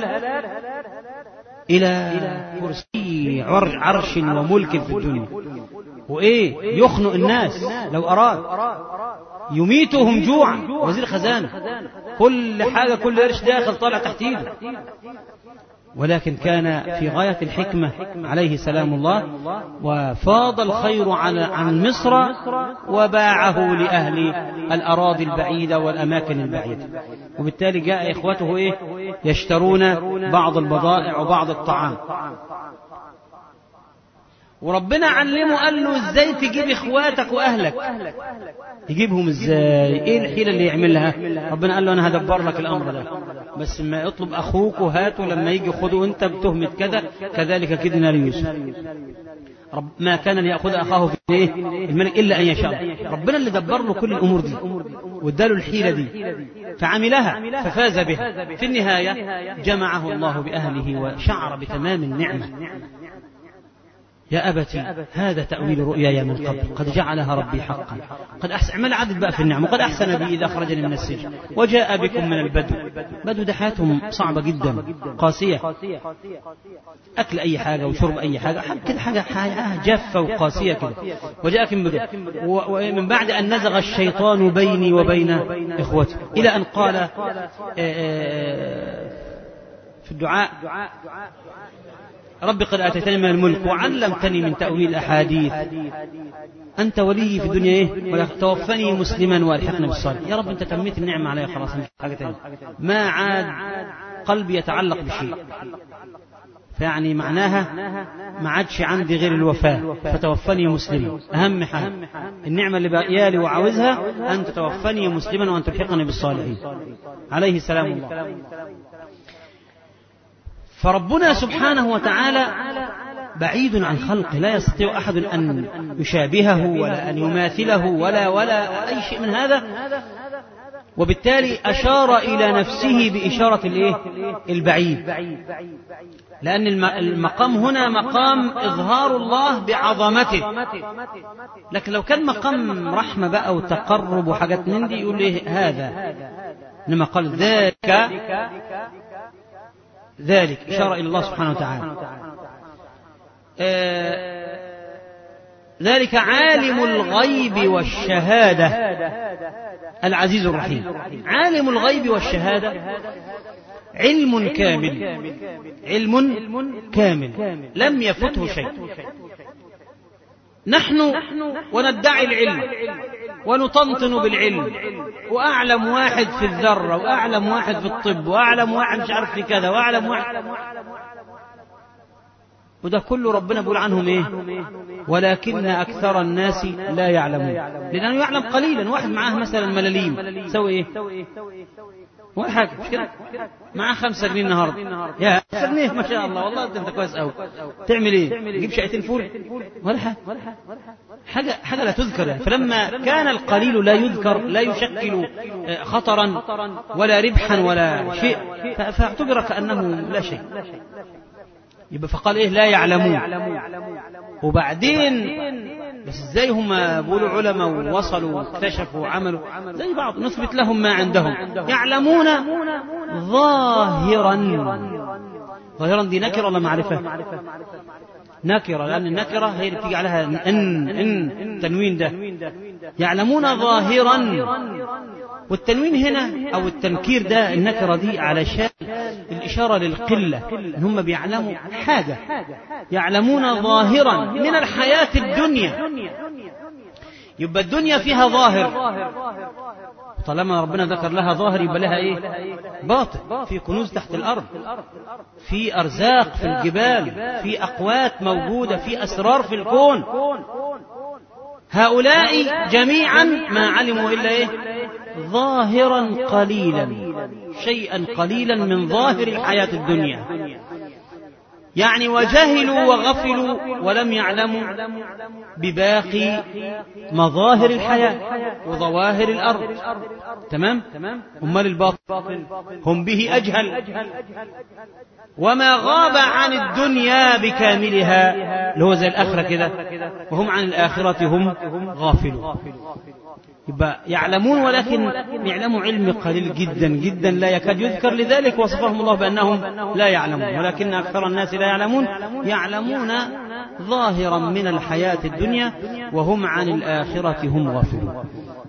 إلى كرسي عرش وملك في الدنيا وإيه يخنق الناس لو أراد يميتهم جوعا وزير خزانة كل حاجة كل قرش داخل طالع تحت ايده ولكن كان في غاية الحكمة عليه سلام الله وفاض الخير عن عن مصر وباعه لأهل الأراضي البعيدة والأماكن البعيدة وبالتالي جاء إخوته إيه يشترون بعض البضائع وبعض الطعام وربنا علمه قال له ازاي تجيب اخواتك واهلك يجيبهم ازاي ايه الحيله اللي يعملها ربنا قال له انا هدبر لك الامر ده بس ما يطلب اخوك وهاته لما يجي خده انت بتهمه كذا كذلك كدنا ليوسف رب ما كان ليأخذ أخاه في إيه؟ الملك إلا أن يشاء الله ربنا اللي دبر له كل الأمور دي واداله الحيلة دي فعملها ففاز بها في النهاية جمعه الله بأهله وشعر بتمام النعمة يا أبت هذا تأويل رؤياي من قبل قد جعلها ربي حقا قد أحسن اعمل عدد بقى في النعم وقد أحسن بي إذا أخرجني من السجن وجاء بكم من البدو بدو ده حياتهم صعبة جدا قاسية أكل أي حاجة وشرب أي حاجة كده حاجة, حاجة جافة وقاسية كده وجاءكم بدو ومن بعد أن نزغ الشيطان بيني وبين إخوتي إلى أن قال في الدعاء رب قد آتيتني من الملك وعلمتني من تأويل الأحاديث أنت ولي في الدنيا إيه توفني مسلما والحقنا بالصالح يا رب أنت تميت النعمة علي خلاص مش حاجة تانية ما عاد قلبي يتعلق بشيء فيعني معناها ما عادش عندي غير الوفاة فتوفني مسلما أهم حاجة النعمة اللي باقيالي وعاوزها أن تتوفني مسلما وأن تلحقني بالصالحين عليه سلام الله فربنا سبحانه وتعالى بعيد عن خلقه لا يستطيع أحد أن يشابهه ولا أن يماثله ولا ولا أي شيء من هذا وبالتالي أشار إلى نفسه بإشارة الإيه؟ البعيد لأن المقام هنا مقام إظهار الله بعظمته لكن لو كان مقام رحمة بقى وتقرب وحاجات من دي يقول إيه هذا إنما قال ذاك ذلك إشارة إلى الله سبحانه وتعالى آه ذلك عالم الغيب والشهادة العزيز الرحيم عالم الغيب والشهادة علم كامل علم كامل لم يفته شيء نحن وندعي العلم ونطنطن بالعلم وأعلم واحد في الذرة وأعلم واحد في الطب وأعلم واحد مش عارف في كذا وأعلم واحد وده كله ربنا بيقول عنهم ايه ولكن أكثر الناس لا يعلمون لأنه يعلم قليلا واحد معاه مثلا ملاليم سوي ايه ولا حاجة مش كده معاه خمسة جنيه النهاردة يا خمسة جنيه ما شاء الله والله انت كويس قوي تعمل ايه تجيب شقتين فول ولا حاجة حاجة حاجة لا تذكر يعني. فلما كان القليل لا يذكر لا يشكل خطرا ولا ربحا ولا شيء فاعتبر كأنه لا شيء يبقى فقال ايه لا يعلمون وبعدين بس ازاي هم بيقولوا علماء ووصلوا واكتشفوا وعملوا زي بعض نثبت لهم ما عندهم يعلمون ظاهرا ظاهرا دي نكرة ولا معرفة نكرة لأن النكرة هي اللي بتيجي عليها إن إن تنوين ده يعلمون ظاهرا والتنوين هنا أو التنكير ده النكرة دي علشان الإشارة للقلة إن هم بيعلموا حاجة يعلمون ظاهرا من الحياة الدنيا يبقى الدنيا فيها ظاهر طالما ربنا ذكر لها ظاهر يبقى لها ايه باطن في كنوز تحت الارض في ارزاق في الجبال في اقوات موجوده في اسرار في الكون هؤلاء جميعا ما علموا الا ايه ظاهرا قليلا شيئا قليلا من ظاهر الحياه الدنيا يعني وجهلوا وغفلوا ولم يعلموا بباقي مظاهر الحياة وظواهر الأرض تمام أمال الباطل هم به أجهل وما غاب عن الدنيا بكاملها اللي هو زي الآخرة كده وهم عن الآخرة هم غافلون يبقى يعلمون ولكن يعلموا علم قليل جدا جدا لا يكاد يذكر لذلك وصفهم الله بأنهم لا يعلمون ولكن أكثر الناس لا يعلمون يعلمون ظاهرا من الحياة الدنيا وهم عن الآخرة هم غافلون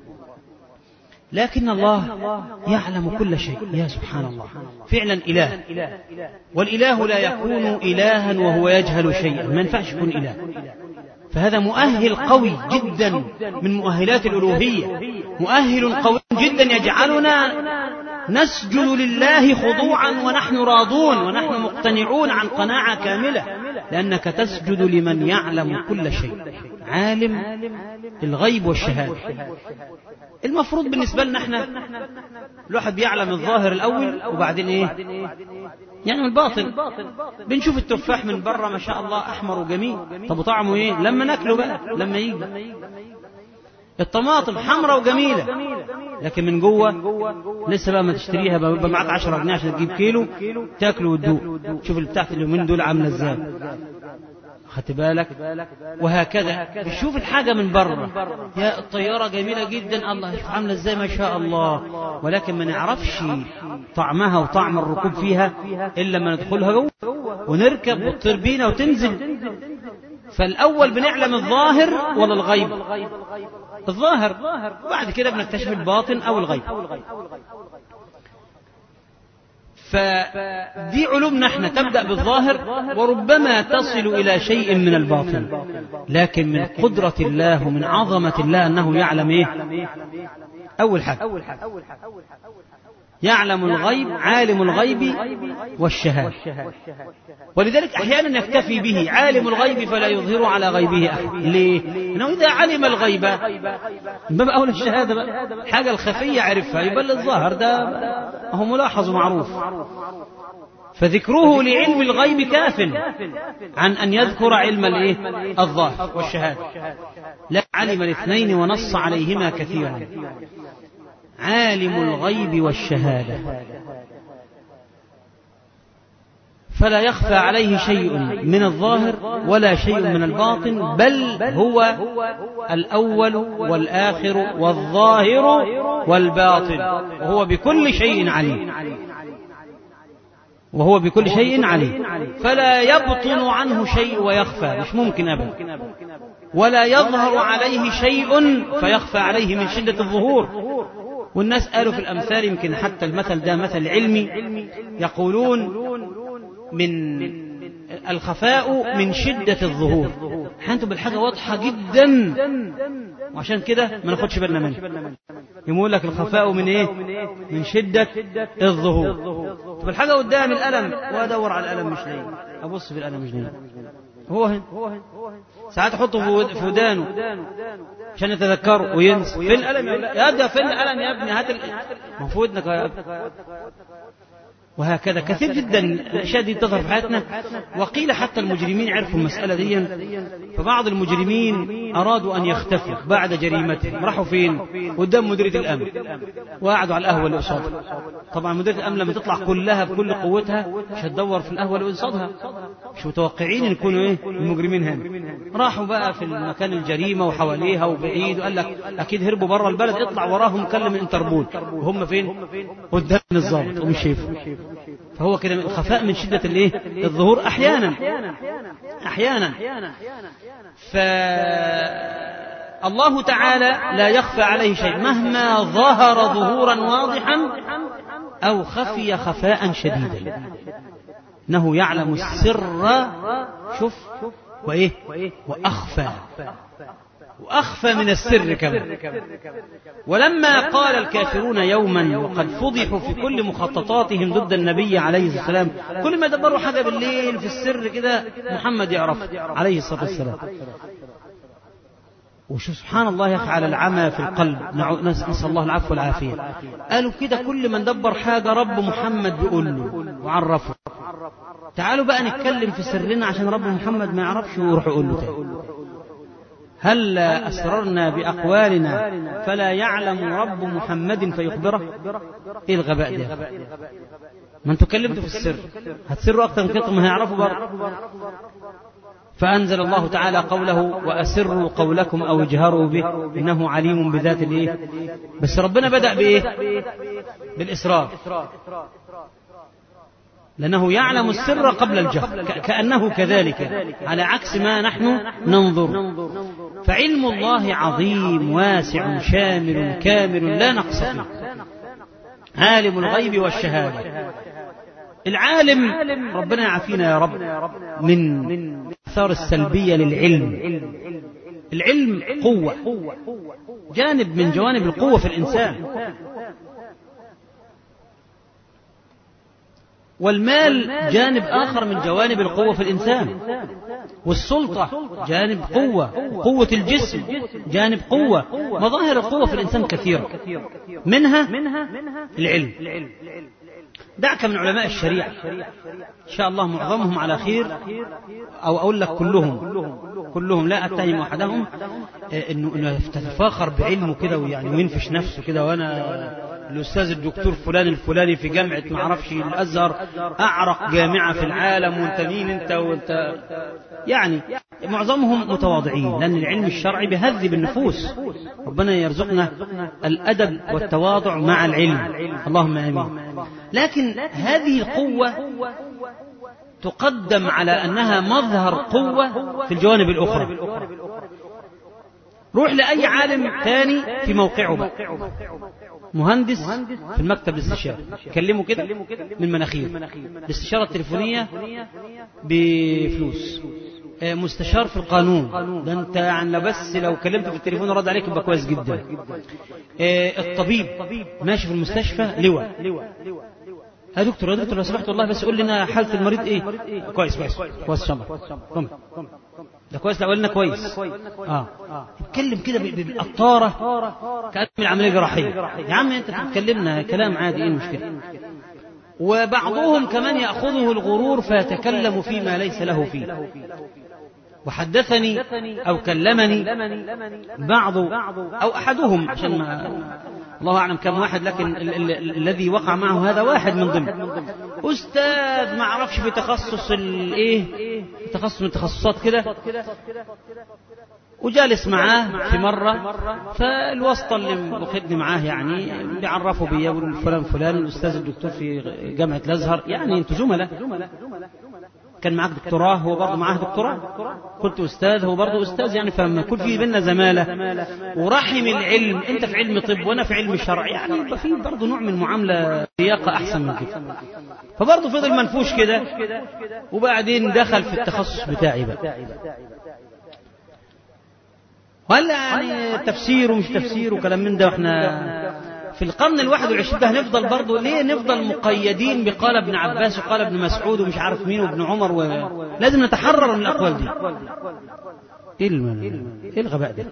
لكن الله يعلم كل شيء يا سبحان الله فعلا إله والإله لا يكون إلها وهو يجهل شيئا ما ينفعش يكون إله فهذا مؤهل قوي جدا من مؤهلات الألوهية مؤهل قوي جدا يجعلنا نسجد لله خضوعا ونحن راضون ونحن مقتنعون عن قناعة كاملة لأنك تسجد لمن يعلم كل شيء عالم الغيب والشهادة المفروض بالنسبة لنا احنا الواحد بيعلم الظاهر الأول وبعدين ايه يعني الباطن بنشوف التفاح من بره ما شاء الله أحمر وجميل طب وطعمه ايه لما ناكله بقى لما يجي الطماطم حمراء وجميلة لكن من جوه لسه بقى ما تشتريها بقى معاك 10 جنيه عشان تجيب كيلو تاكله وتدوق شوف اللي بتاعت اليومين دول عاملة ازاي خدت بالك وهكذا بتشوف الحاجة من بره يا الطيارة جميلة جدا الله شوف عاملة ازاي ما شاء الله ولكن ما نعرفش طعمها وطعم الركوب فيها إلا لما ندخلها جوه ونركب وتطير بينا وتنزل فالأول بنعلم الظاهر ولا الغيب الظاهر بعد كده بنكتشف الباطن أو الغيب فدي علومنا احنا تبدأ بالظاهر وربما تصل إلى شيء من الباطن لكن من قدرة الله ومن عظمة الله أنه يعلم إيه أول حاجة يعلم الغيب عالم الغيب والشهادة ولذلك أحيانا يكتفي به عالم الغيب فلا يظهر على غيبه أحد ليه؟ لأنه إذا علم الغيب من باب أولى الشهادة بقى حاجة الخفية عرفها يبقى الظاهر ده هو ملاحظ ومعروف فذكره لعلم الغيب كاف عن أن يذكر علم الإيه؟ الظاهر والشهادة لا علم الاثنين ونص عليهما كثيرا عالم الغيب والشهادة فلا يخفى عليه شيء من الظاهر ولا شيء من الباطن بل هو الأول والآخر والظاهر والباطن وهو بكل شيء عليم وهو بكل شيء عليم فلا يبطن عنه شيء ويخفى مش ممكن أبدا ولا يظهر عليه شيء فيخفى عليه من شدة الظهور والناس قالوا في الأمثال يمكن حتى المثل ده مثل علمي يقولون من الخفاء من شدة الظهور حانتوا بالحاجة واضحة جدا وعشان كده ما ناخدش بالنا منها يقول لك الخفاء من ايه من شدة الظهور طب الحاجة قدام القلم وادور على القلم مش لاقي ابص في القلم مش لاقي هو هنا ساعات احطه في ودانه عشان يتذكره وينسى فين القلم يا ده فين القلم يا ابني هات المفروض انك يا ابني وهكذا كثير جدا الاشياء دي تظهر في حياتنا وقيل حتى المجرمين عرفوا المساله دي فبعض المجرمين ارادوا ان يختفوا بعد جريمتهم راحوا فين قدام مديريه الامن وقعدوا على القهوه اللي قصادها طبعا مديريه الامن لما تطلع كلها بكل قوتها مش هتدور في القهوه اللي قصادها مش متوقعين ان يكونوا ايه المجرمين هنا راحوا بقى في المكان الجريمه وحواليها وبعيد وقال لك اكيد هربوا بره البلد اطلع وراهم كلم الانتربول وهم فين قدام الضابط ومش شايفه فهو كده الخفاء من شدة الايه الظهور احيانا احيانا ف الله تعالى لا يخفى عليه شيء مهما ظهر ظهورا واضحا او خفي خفاء شديدا انه يعلم السر شوف وايه واخفى وأخفى من السر كمان ولما قال الكافرون يوما وقد فضحوا في كل مخططاتهم ضد النبي عليه السلام كل ما دبروا حاجة بالليل في السر كده محمد يعرف عليه الصلاة والسلام وشو سبحان الله يا أخي على العمى في القلب نسأل الله العفو والعافية قالوا كده كل من دبر حاجة رب محمد بيقول له وعرفه تعالوا بقى نتكلم في سرنا عشان رب محمد ما يعرفش ويروح يقول له تاني هل أسررنا بأقوالنا فلا يعلم رب محمد فيخبره إيه الغباء ده ما انتوا كلمتوا في السر هتسروا أكثر من كده ما هيعرفوا برضه فأنزل الله تعالى قوله وأسروا قولكم أو اجهروا به إنه عليم بذات الإيه بس ربنا بدأ بإيه بالإسرار لأنه يعلم السر قبل الجهر كأنه كذلك على عكس ما نحن ننظر فعلم الله عظيم واسع شامل كامل لا نقص فيه عالم الغيب والشهادة العالم ربنا يعافينا يا رب من الآثار السلبية للعلم العلم قوة جانب من جوانب القوة في الإنسان والمال جانب آخر من جوانب القوة في الإنسان والسلطة جانب قوة قوة الجسم جانب قوة مظاهر القوة في الإنسان كثيرة منها العلم دعك من علماء الشريعة إن شاء الله معظمهم على خير أو أقول لك كلهم كلهم لا أتهم أحدهم إنه إنه تتفاخر بعلمه كده ويعني وينفش نفسه كده وأنا الأستاذ الدكتور فلان الفلاني في جامعة معرفش الأزهر أعرق جامعة في العالم وأنت مين أنت وأنت يعني معظمهم متواضعين لأن العلم الشرعي بيهذب النفوس ربنا يرزقنا الأدب والتواضع مع العلم اللهم آمين لكن هذه القوة تقدم على أنها مظهر قوة في الجوانب الأخرى روح لأي عالم ثاني في موقعه بقى مهندس في المكتب الاستشاري كلمه كده من مناخير الاستشارة التليفونية بفلوس آه، مستشار في القانون ده انت يعني لو بس لو كلمته في التليفون ورد عليك يبقى كويس جدا آه، الطبيب ماشي في المستشفى لواء يا دكتور يا دكتور لو سمحت والله بس قول لنا حالة المريض ايه كويس كويس كويس ان شاء الله قم. ده كويس لو قلنا كويس اه اتكلم كده ب- بالقطارة كأنه من عملية جراحية يا عم انت بتتكلمنا كلام عادي ايه المشكلة وبعضهم كمان يأخذه الغرور فيتكلم فيما ليس له فيه وحدثني أو كلمني بعض أو أحدهم عشان ما الله أعلم كم واحد لكن ال- ال- الذي وقع معه هذا واحد من ضمن أستاذ ما أعرفش في تخصص الإيه تخصص من التخصصات كده وجالس معاه في مرة فالواسطة اللي واخدني معاه يعني بيعرفوا بيا يقول فلان فلان الأستاذ الدكتور في جامعة الأزهر يعني أنتوا زملاء كان معاك دكتوراه هو برضه معاه دكتوراه كنت أستاذ هو برضه أستاذ يعني فلما يكون في بيننا زمالة ورحم العلم أنت في علم طب وأنا في علم شرع يعني يبقى في برضه نوع من معاملة لياقة أحسن من كده فبرضه فضل منفوش كده وبعدين دخل في التخصص بتاعي بقى ولا يعني تفسير ومش تفسير وكلام من ده واحنا في القرن الواحد والعشرين ده هنفضل برضه ليه نفضل مقيدين بقال ابن عباس وقال ابن مسعود ومش عارف مين وابن عمر و... لازم نتحرر من الأقوال دي ايه الم... ايه الغباء ده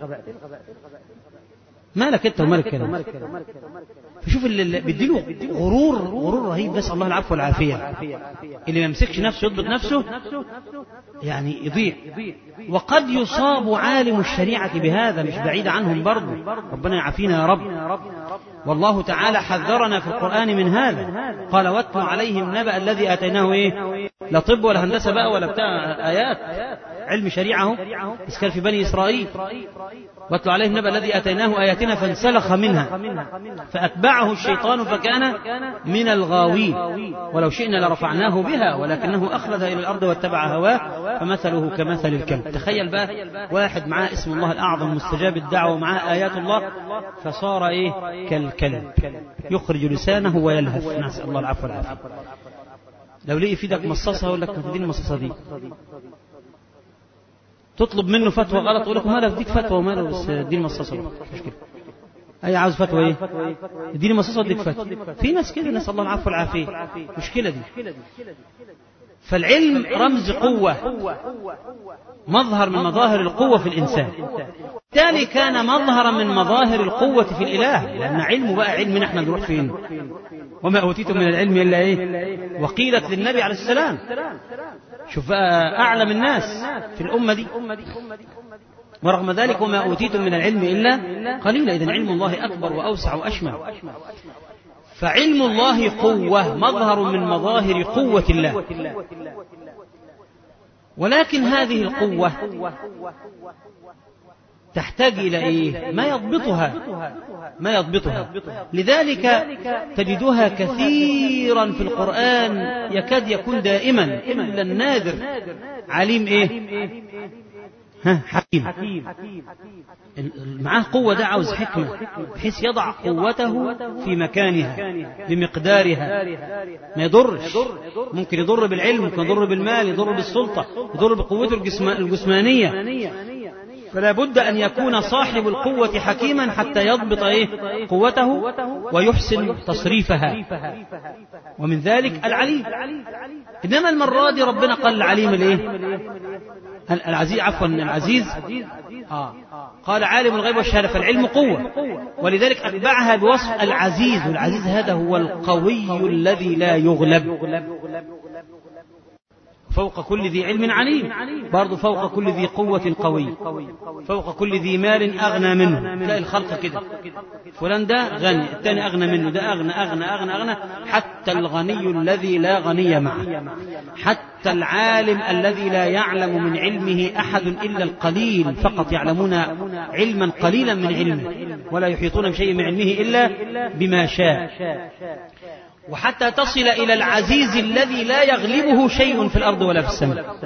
مالك انت ومالك كلام فشوف اللي بيديله غرور غرور رهيب نسال الله العفو والعافيه اللي ما يمسكش نفسه يضبط نفسه يعني يضيع وقد يصاب عالم الشريعة بهذا مش بعيد عنهم برضه ربنا يعافينا يا رب والله تعالى حذرنا في القرآن من هذا قال واتل عليهم نبأ الذي آتيناه إيه لا طب ولا هندسة بقى ولا بتاع آيات علم شريعة بس كان في بني إسرائيل واتل عليهم نبأ الذي آتيناه آياتنا فانسلخ منها فأتبعه الشيطان فكان من الغاوين ولو شئنا لرفعناه بها ولكنه أخلد إلى الأرض واتبع هواه فمثله كمثل الكلب تخيل بقى واحد معاه اسم الله الأعظم مستجاب الدعوة ومعاه آيات الله فصار إيه كالكلب يخرج لسانه ويلهث نسأل الله العفو والعافية لو لقي في ايدك مصاصة يقول لك ما تديني المصاصة دي تطلب منه فتوى غلط يقول لك مالك اديك فتوى وماله بس اديني مصاصة مش مشكلة اي عاوز فتوى ايه اديني مصاصة واديك فتوى في ناس كده نسأل الله العفو والعافية مشكلة دي فالعلم رمز قوة مظهر من مظاهر القوة في الإنسان بالتالي كان مظهرا من مظاهر القوة في الإله لأن علمه بقى علمنا احنا نروح فين وما أوتيتم من العلم إلا إيه وقيلت للنبي عليه السلام شوف بقى أعلم الناس في الأمة دي ورغم ذلك وما أوتيتم من العلم إلا قليلا إذن علم الله أكبر وأوسع وأشمل فعلم الله قوة مظهر من مظاهر قوة الله ولكن هذه القوة تحتاج إلى إيه؟ ما يضبطها ما يضبطها لذلك تجدها كثيرا في القرآن يكاد يكون دائما إلا النادر عليم إيه؟ ها حكيم معاه قوة ده عاوز حكمة بحيث يضع قوته في مكانها بمقدارها ما يضرش ممكن يضر بالعلم ممكن يضر بالمال يضر بالسلطة يضر بقوته الجسمانية فلا بد أن يكون صاحب القوة حكيما حتى يضبط إيه قوته ويحسن تصريفها ومن ذلك العليم إنما المرة دي ربنا قال العليم الإيه العزيز عفوا العزيز آه. قال عالم الغيب والشهادة فالعلم قوة ولذلك أتبعها بوصف العزيز والعزيز هذا هو القوي الذي لا يغلب فوق كل ذي علم عليم برضه فوق كل ذي قوة قوي فوق كل ذي مال أغنى منه تلاقي الخلق كده فلان ده غني الثاني أغنى منه ده أغنى أغنى أغنى أغنى حتى الغني الذي لا غني معه حتى العالم الذي لا يعلم من علمه أحد إلا القليل فقط يعلمون علما قليلا من علمه ولا يحيطون بشيء من علمه إلا بما شاء وحتى تصل إلى العزيز الذي لا يغلبه شيء في الأرض ولا في السماء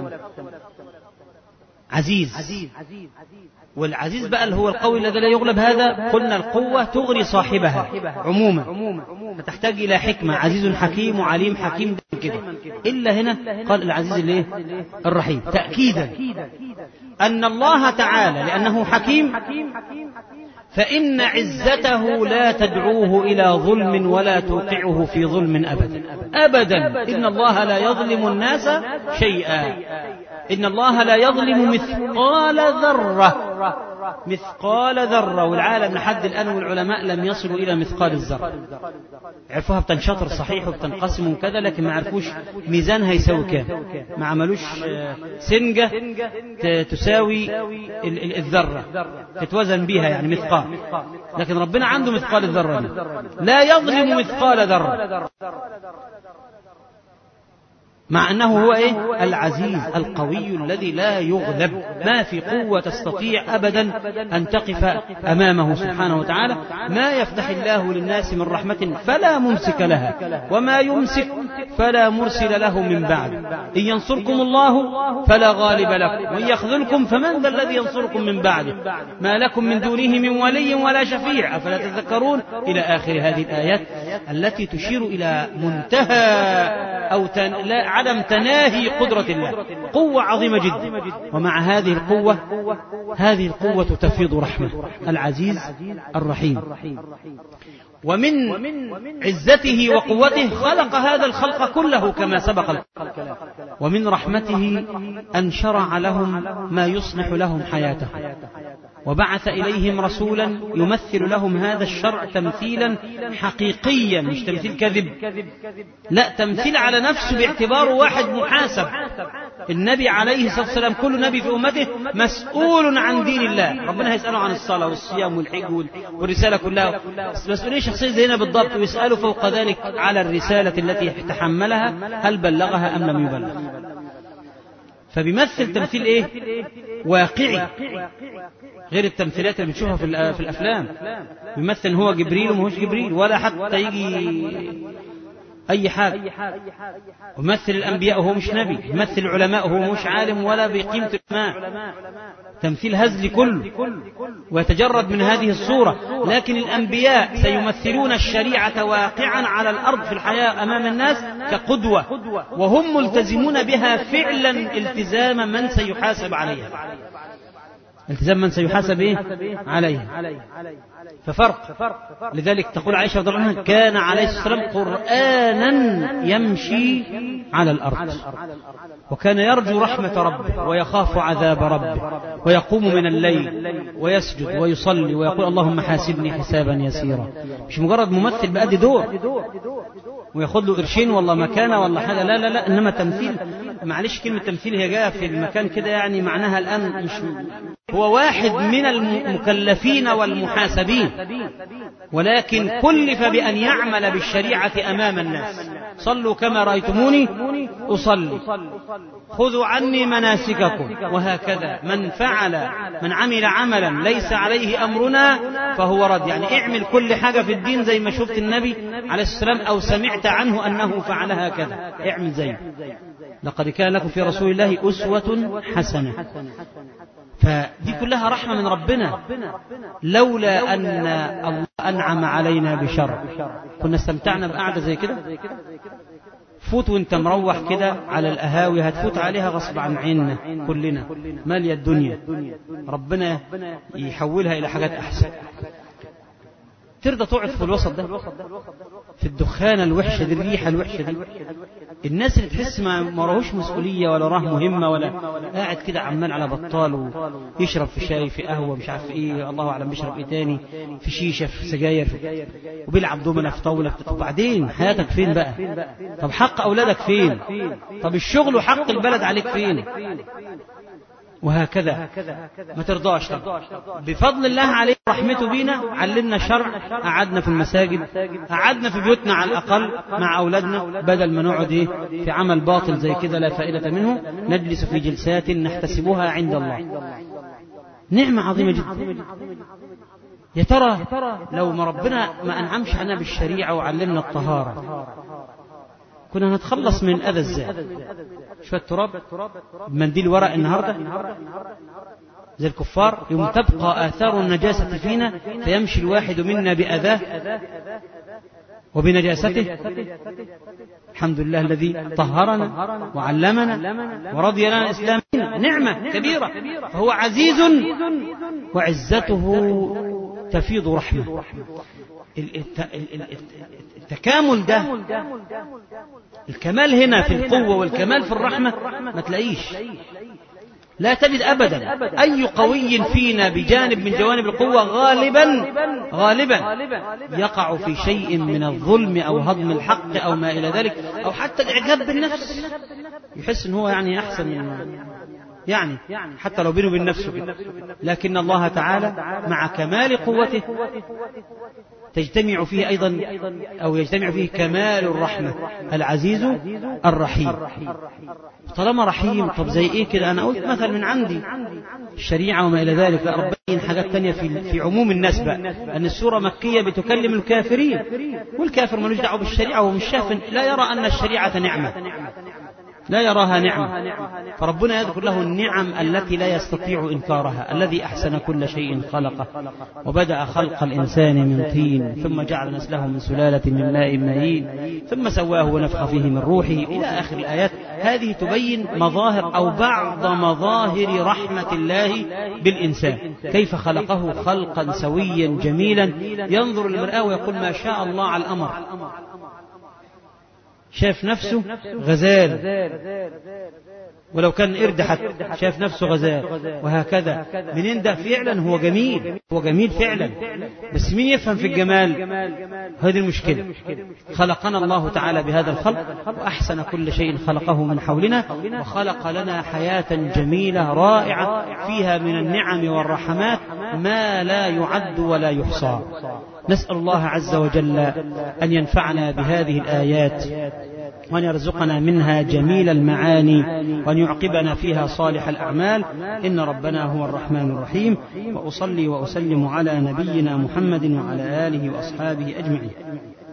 عزيز والعزيز بقى اللي هو القوي الذي لا يغلب هذا قلنا القوة تغري صاحبها عموما فتحتاج إلى حكمة عزيز حكيم وعليم حكيم كده إلا هنا قال العزيز الايه الرحيم تأكيدا أن الله تعالى لأنه حكيم فإن عزته لا تدعوه إلى ظلم ولا توقعه في ظلم أبدا أبدا إن الله لا يظلم الناس شيئا إن الله لا يظلم مثقال ذرة مثقال ذرة والعالم لحد الآن والعلماء لم يصلوا إلى مثقال الذرة عرفوها بتنشطر صحيح وبتنقسم وكذا لكن ما عرفوش ميزانها يساوي كام ما عملوش سنجة تساوي الذرة تتوزن بيها يعني مثقال لكن ربنا عنده مثقال الذرة لا يظلم مثقال ذرة مع أنه هو إيه؟ العزيز القوي الذي لا يغلب ما في قوة تستطيع أبدا أن تقف أمامه سبحانه وتعالى ما يفتح الله للناس من رحمة فلا ممسك لها وما يمسك فلا مرسل له من بعد إن ينصركم الله فلا غالب لكم وإن يخذلكم فمن ذا الذي ينصركم من بعده ما لكم من دونه من ولي ولا شفيع أفلا تذكرون إلى آخر هذه الآيات التي تشير إلى منتهى أو تن... لا عدم تناهي قدرة الله قوة عظيمة جدا ومع هذه القوة هذه القوة تفيض رحمة العزيز الرحيم ومن عزته وقوته خلق هذا الخلق كله كما سبق ومن رحمته أن شرع لهم ما يصلح لهم حياتهم وبعث إليهم رسولا يمثل لهم هذا الشرع تمثيلا حقيقيا مش تمثيل كذب لا تمثيل على نفسه باعتباره واحد محاسب النبي عليه الصلاة والسلام كل نبي في أمته مسؤول عن دين الله ربنا هيسأله عن الصلاة والصيام والحج والرسالة كلها مسؤولية شخصية زينا بالضبط ويسأله فوق ذلك على الرسالة التي تحملها هل بلغها أم لم يبلغ فبيمثل تمثيل ايه واقعي غير التمثيلات اللي بنشوفها في في الافلام بيمثل هو جبريل وما هوش جبريل ولا حتى يجي اي حاجه ويمثل الانبياء وهو مش نبي يمثل العلماء وهو مش عالم ولا بقيمه العلماء تمثيل هزلي كله ويتجرد من هذه الصورة لكن الأنبياء سيمثلون الشريعة واقعا على الأرض في الحياة أمام الناس كقدوة وهم ملتزمون بها فعلا التزام من سيحاسب عليها التزام من سيحاسب إيه؟ عليه ففرق لذلك تقول عائشة رضي الله عنها كان عليه الصلاة والسلام قرآنا يمشي على الأرض وكان يرجو رحمة ربه ويخاف عذاب ربه ويقوم من الليل ويسجد ويصلي ويقول اللهم حاسبني حسابا يسيرا مش مجرد ممثل بأدي دور وياخد له قرشين والله مكانه ولا حاجه لا لا لا انما تمثيل معلش كلمه تمثيل هي جايه في المكان كده يعني معناها الان مش هو واحد من المكلفين والمحاسبين ولكن كلف بأن يعمل بالشريعة أمام الناس صلوا كما رأيتموني أصلي خذوا عني مناسككم وهكذا من فعل من عمل عملا ليس عليه أمرنا فهو رد يعني اعمل كل حاجة في الدين زي ما شفت النبي عليه السلام أو سمعت عنه أنه فعل هكذا اعمل زيه لقد كان لكم في رسول الله أسوة حسنة فدي كلها رحمة من ربنا لولا أن الله أنعم علينا بشر كنا استمتعنا بقعدة زي كده فوت وانت مروح كده على الأهاوي هتفوت عليها غصب عن عيننا كلنا مالية الدنيا ربنا يحولها إلى حاجات أحسن ترضى تقعد في الوسط ده في الدخانة الوحشة دي الريحة الوحشة دي الناس اللي تحس ما ما راهوش مسؤولية ولا راه مهمة ولا قاعد كده عمال على بطال ويشرب في شاي في قهوة مش عارف ايه الله اعلم بيشرب ايه تاني في شيشة في سجاير في وبيلعب دومنا في طاولة طب بعدين حياتك فين بقى طب حق اولادك فين طب الشغل وحق البلد عليك فين وهكذا ما ترضاش طبعا. بفضل الله عليه رحمته بينا علمنا شرع قعدنا في المساجد قعدنا في بيوتنا على الأقل مع أولادنا بدل ما نقعد إيه في عمل باطل زي كده لا فائدة منه نجلس في جلسات نحتسبها عند الله نعمة عظيمة جدا يا ترى لو ما ربنا ما أنعمش علينا بالشريعة وعلمنا الطهارة كنا نتخلص من الأذى ازاي شوية تراب بمنديل ورق النهاردة زي الكفار يوم تبقى آثار النجاسة فينا فيمشي الواحد منا بأذاه وبنجاسته الحمد لله الذي طهرنا وعلمنا ورضي لنا الإسلام نعمة كبيرة فهو عزيز وعزته تفيض رحمة التكامل ده الكمال هنا في القوة والكمال في الرحمة ما تلاقيش لا تجد أبدا أي قوي فينا بجانب من جوانب القوة غالبا غالبا يقع في شيء من الظلم أو هضم الحق أو ما إلى ذلك أو حتى الإعجاب بالنفس يحس أنه هو يعني أحسن من يعني حتى لو بينه وبين نفسه لكن الله تعالى مع كمال قوته تجتمع فيه أيضا أو يجتمع فيه كمال الرحمة العزيز الرحيم طالما رحيم طب زي إيه كده أنا قلت مثل من عندي الشريعة وما إلى ذلك لا ربين حاجات تانية في, في عموم الناس بقى أن السورة مكية بتكلم الكافرين والكافر ملوش دعوه بالشريعة ومش شاف لا يرى أن الشريعة نعمة لا يراها نعمة فربنا يذكر له النعم التي لا يستطيع إنكارها الذي أحسن كل شيء خلقه وبدأ خلق الإنسان من طين ثم جعل نسله من سلالة من ماء مهين ثم سواه ونفخ فيه من روحه إلى آخر الآيات هذه تبين مظاهر أو بعض مظاهر رحمة الله بالإنسان كيف خلقه خلقا سويا جميلا ينظر المرآة ويقول ما شاء الله على الأمر شاف نفسه غزال ولو كان قرد حتى شاف نفسه غزال وهكذا منين ده فعلا هو جميل هو جميل فعلا بس مين يفهم في الجمال هذه المشكلة خلقنا الله تعالى بهذا الخلق وأحسن كل شيء خلقه من حولنا وخلق لنا حياة جميلة رائعة فيها من النعم والرحمات ما لا يعد ولا يحصى نسأل الله عز وجل أن ينفعنا بهذه الآيات وأن يرزقنا منها جميل المعاني وأن يعقبنا فيها صالح الأعمال إن ربنا هو الرحمن الرحيم وأصلي وأسلم على نبينا محمد وعلى آله وأصحابه أجمعين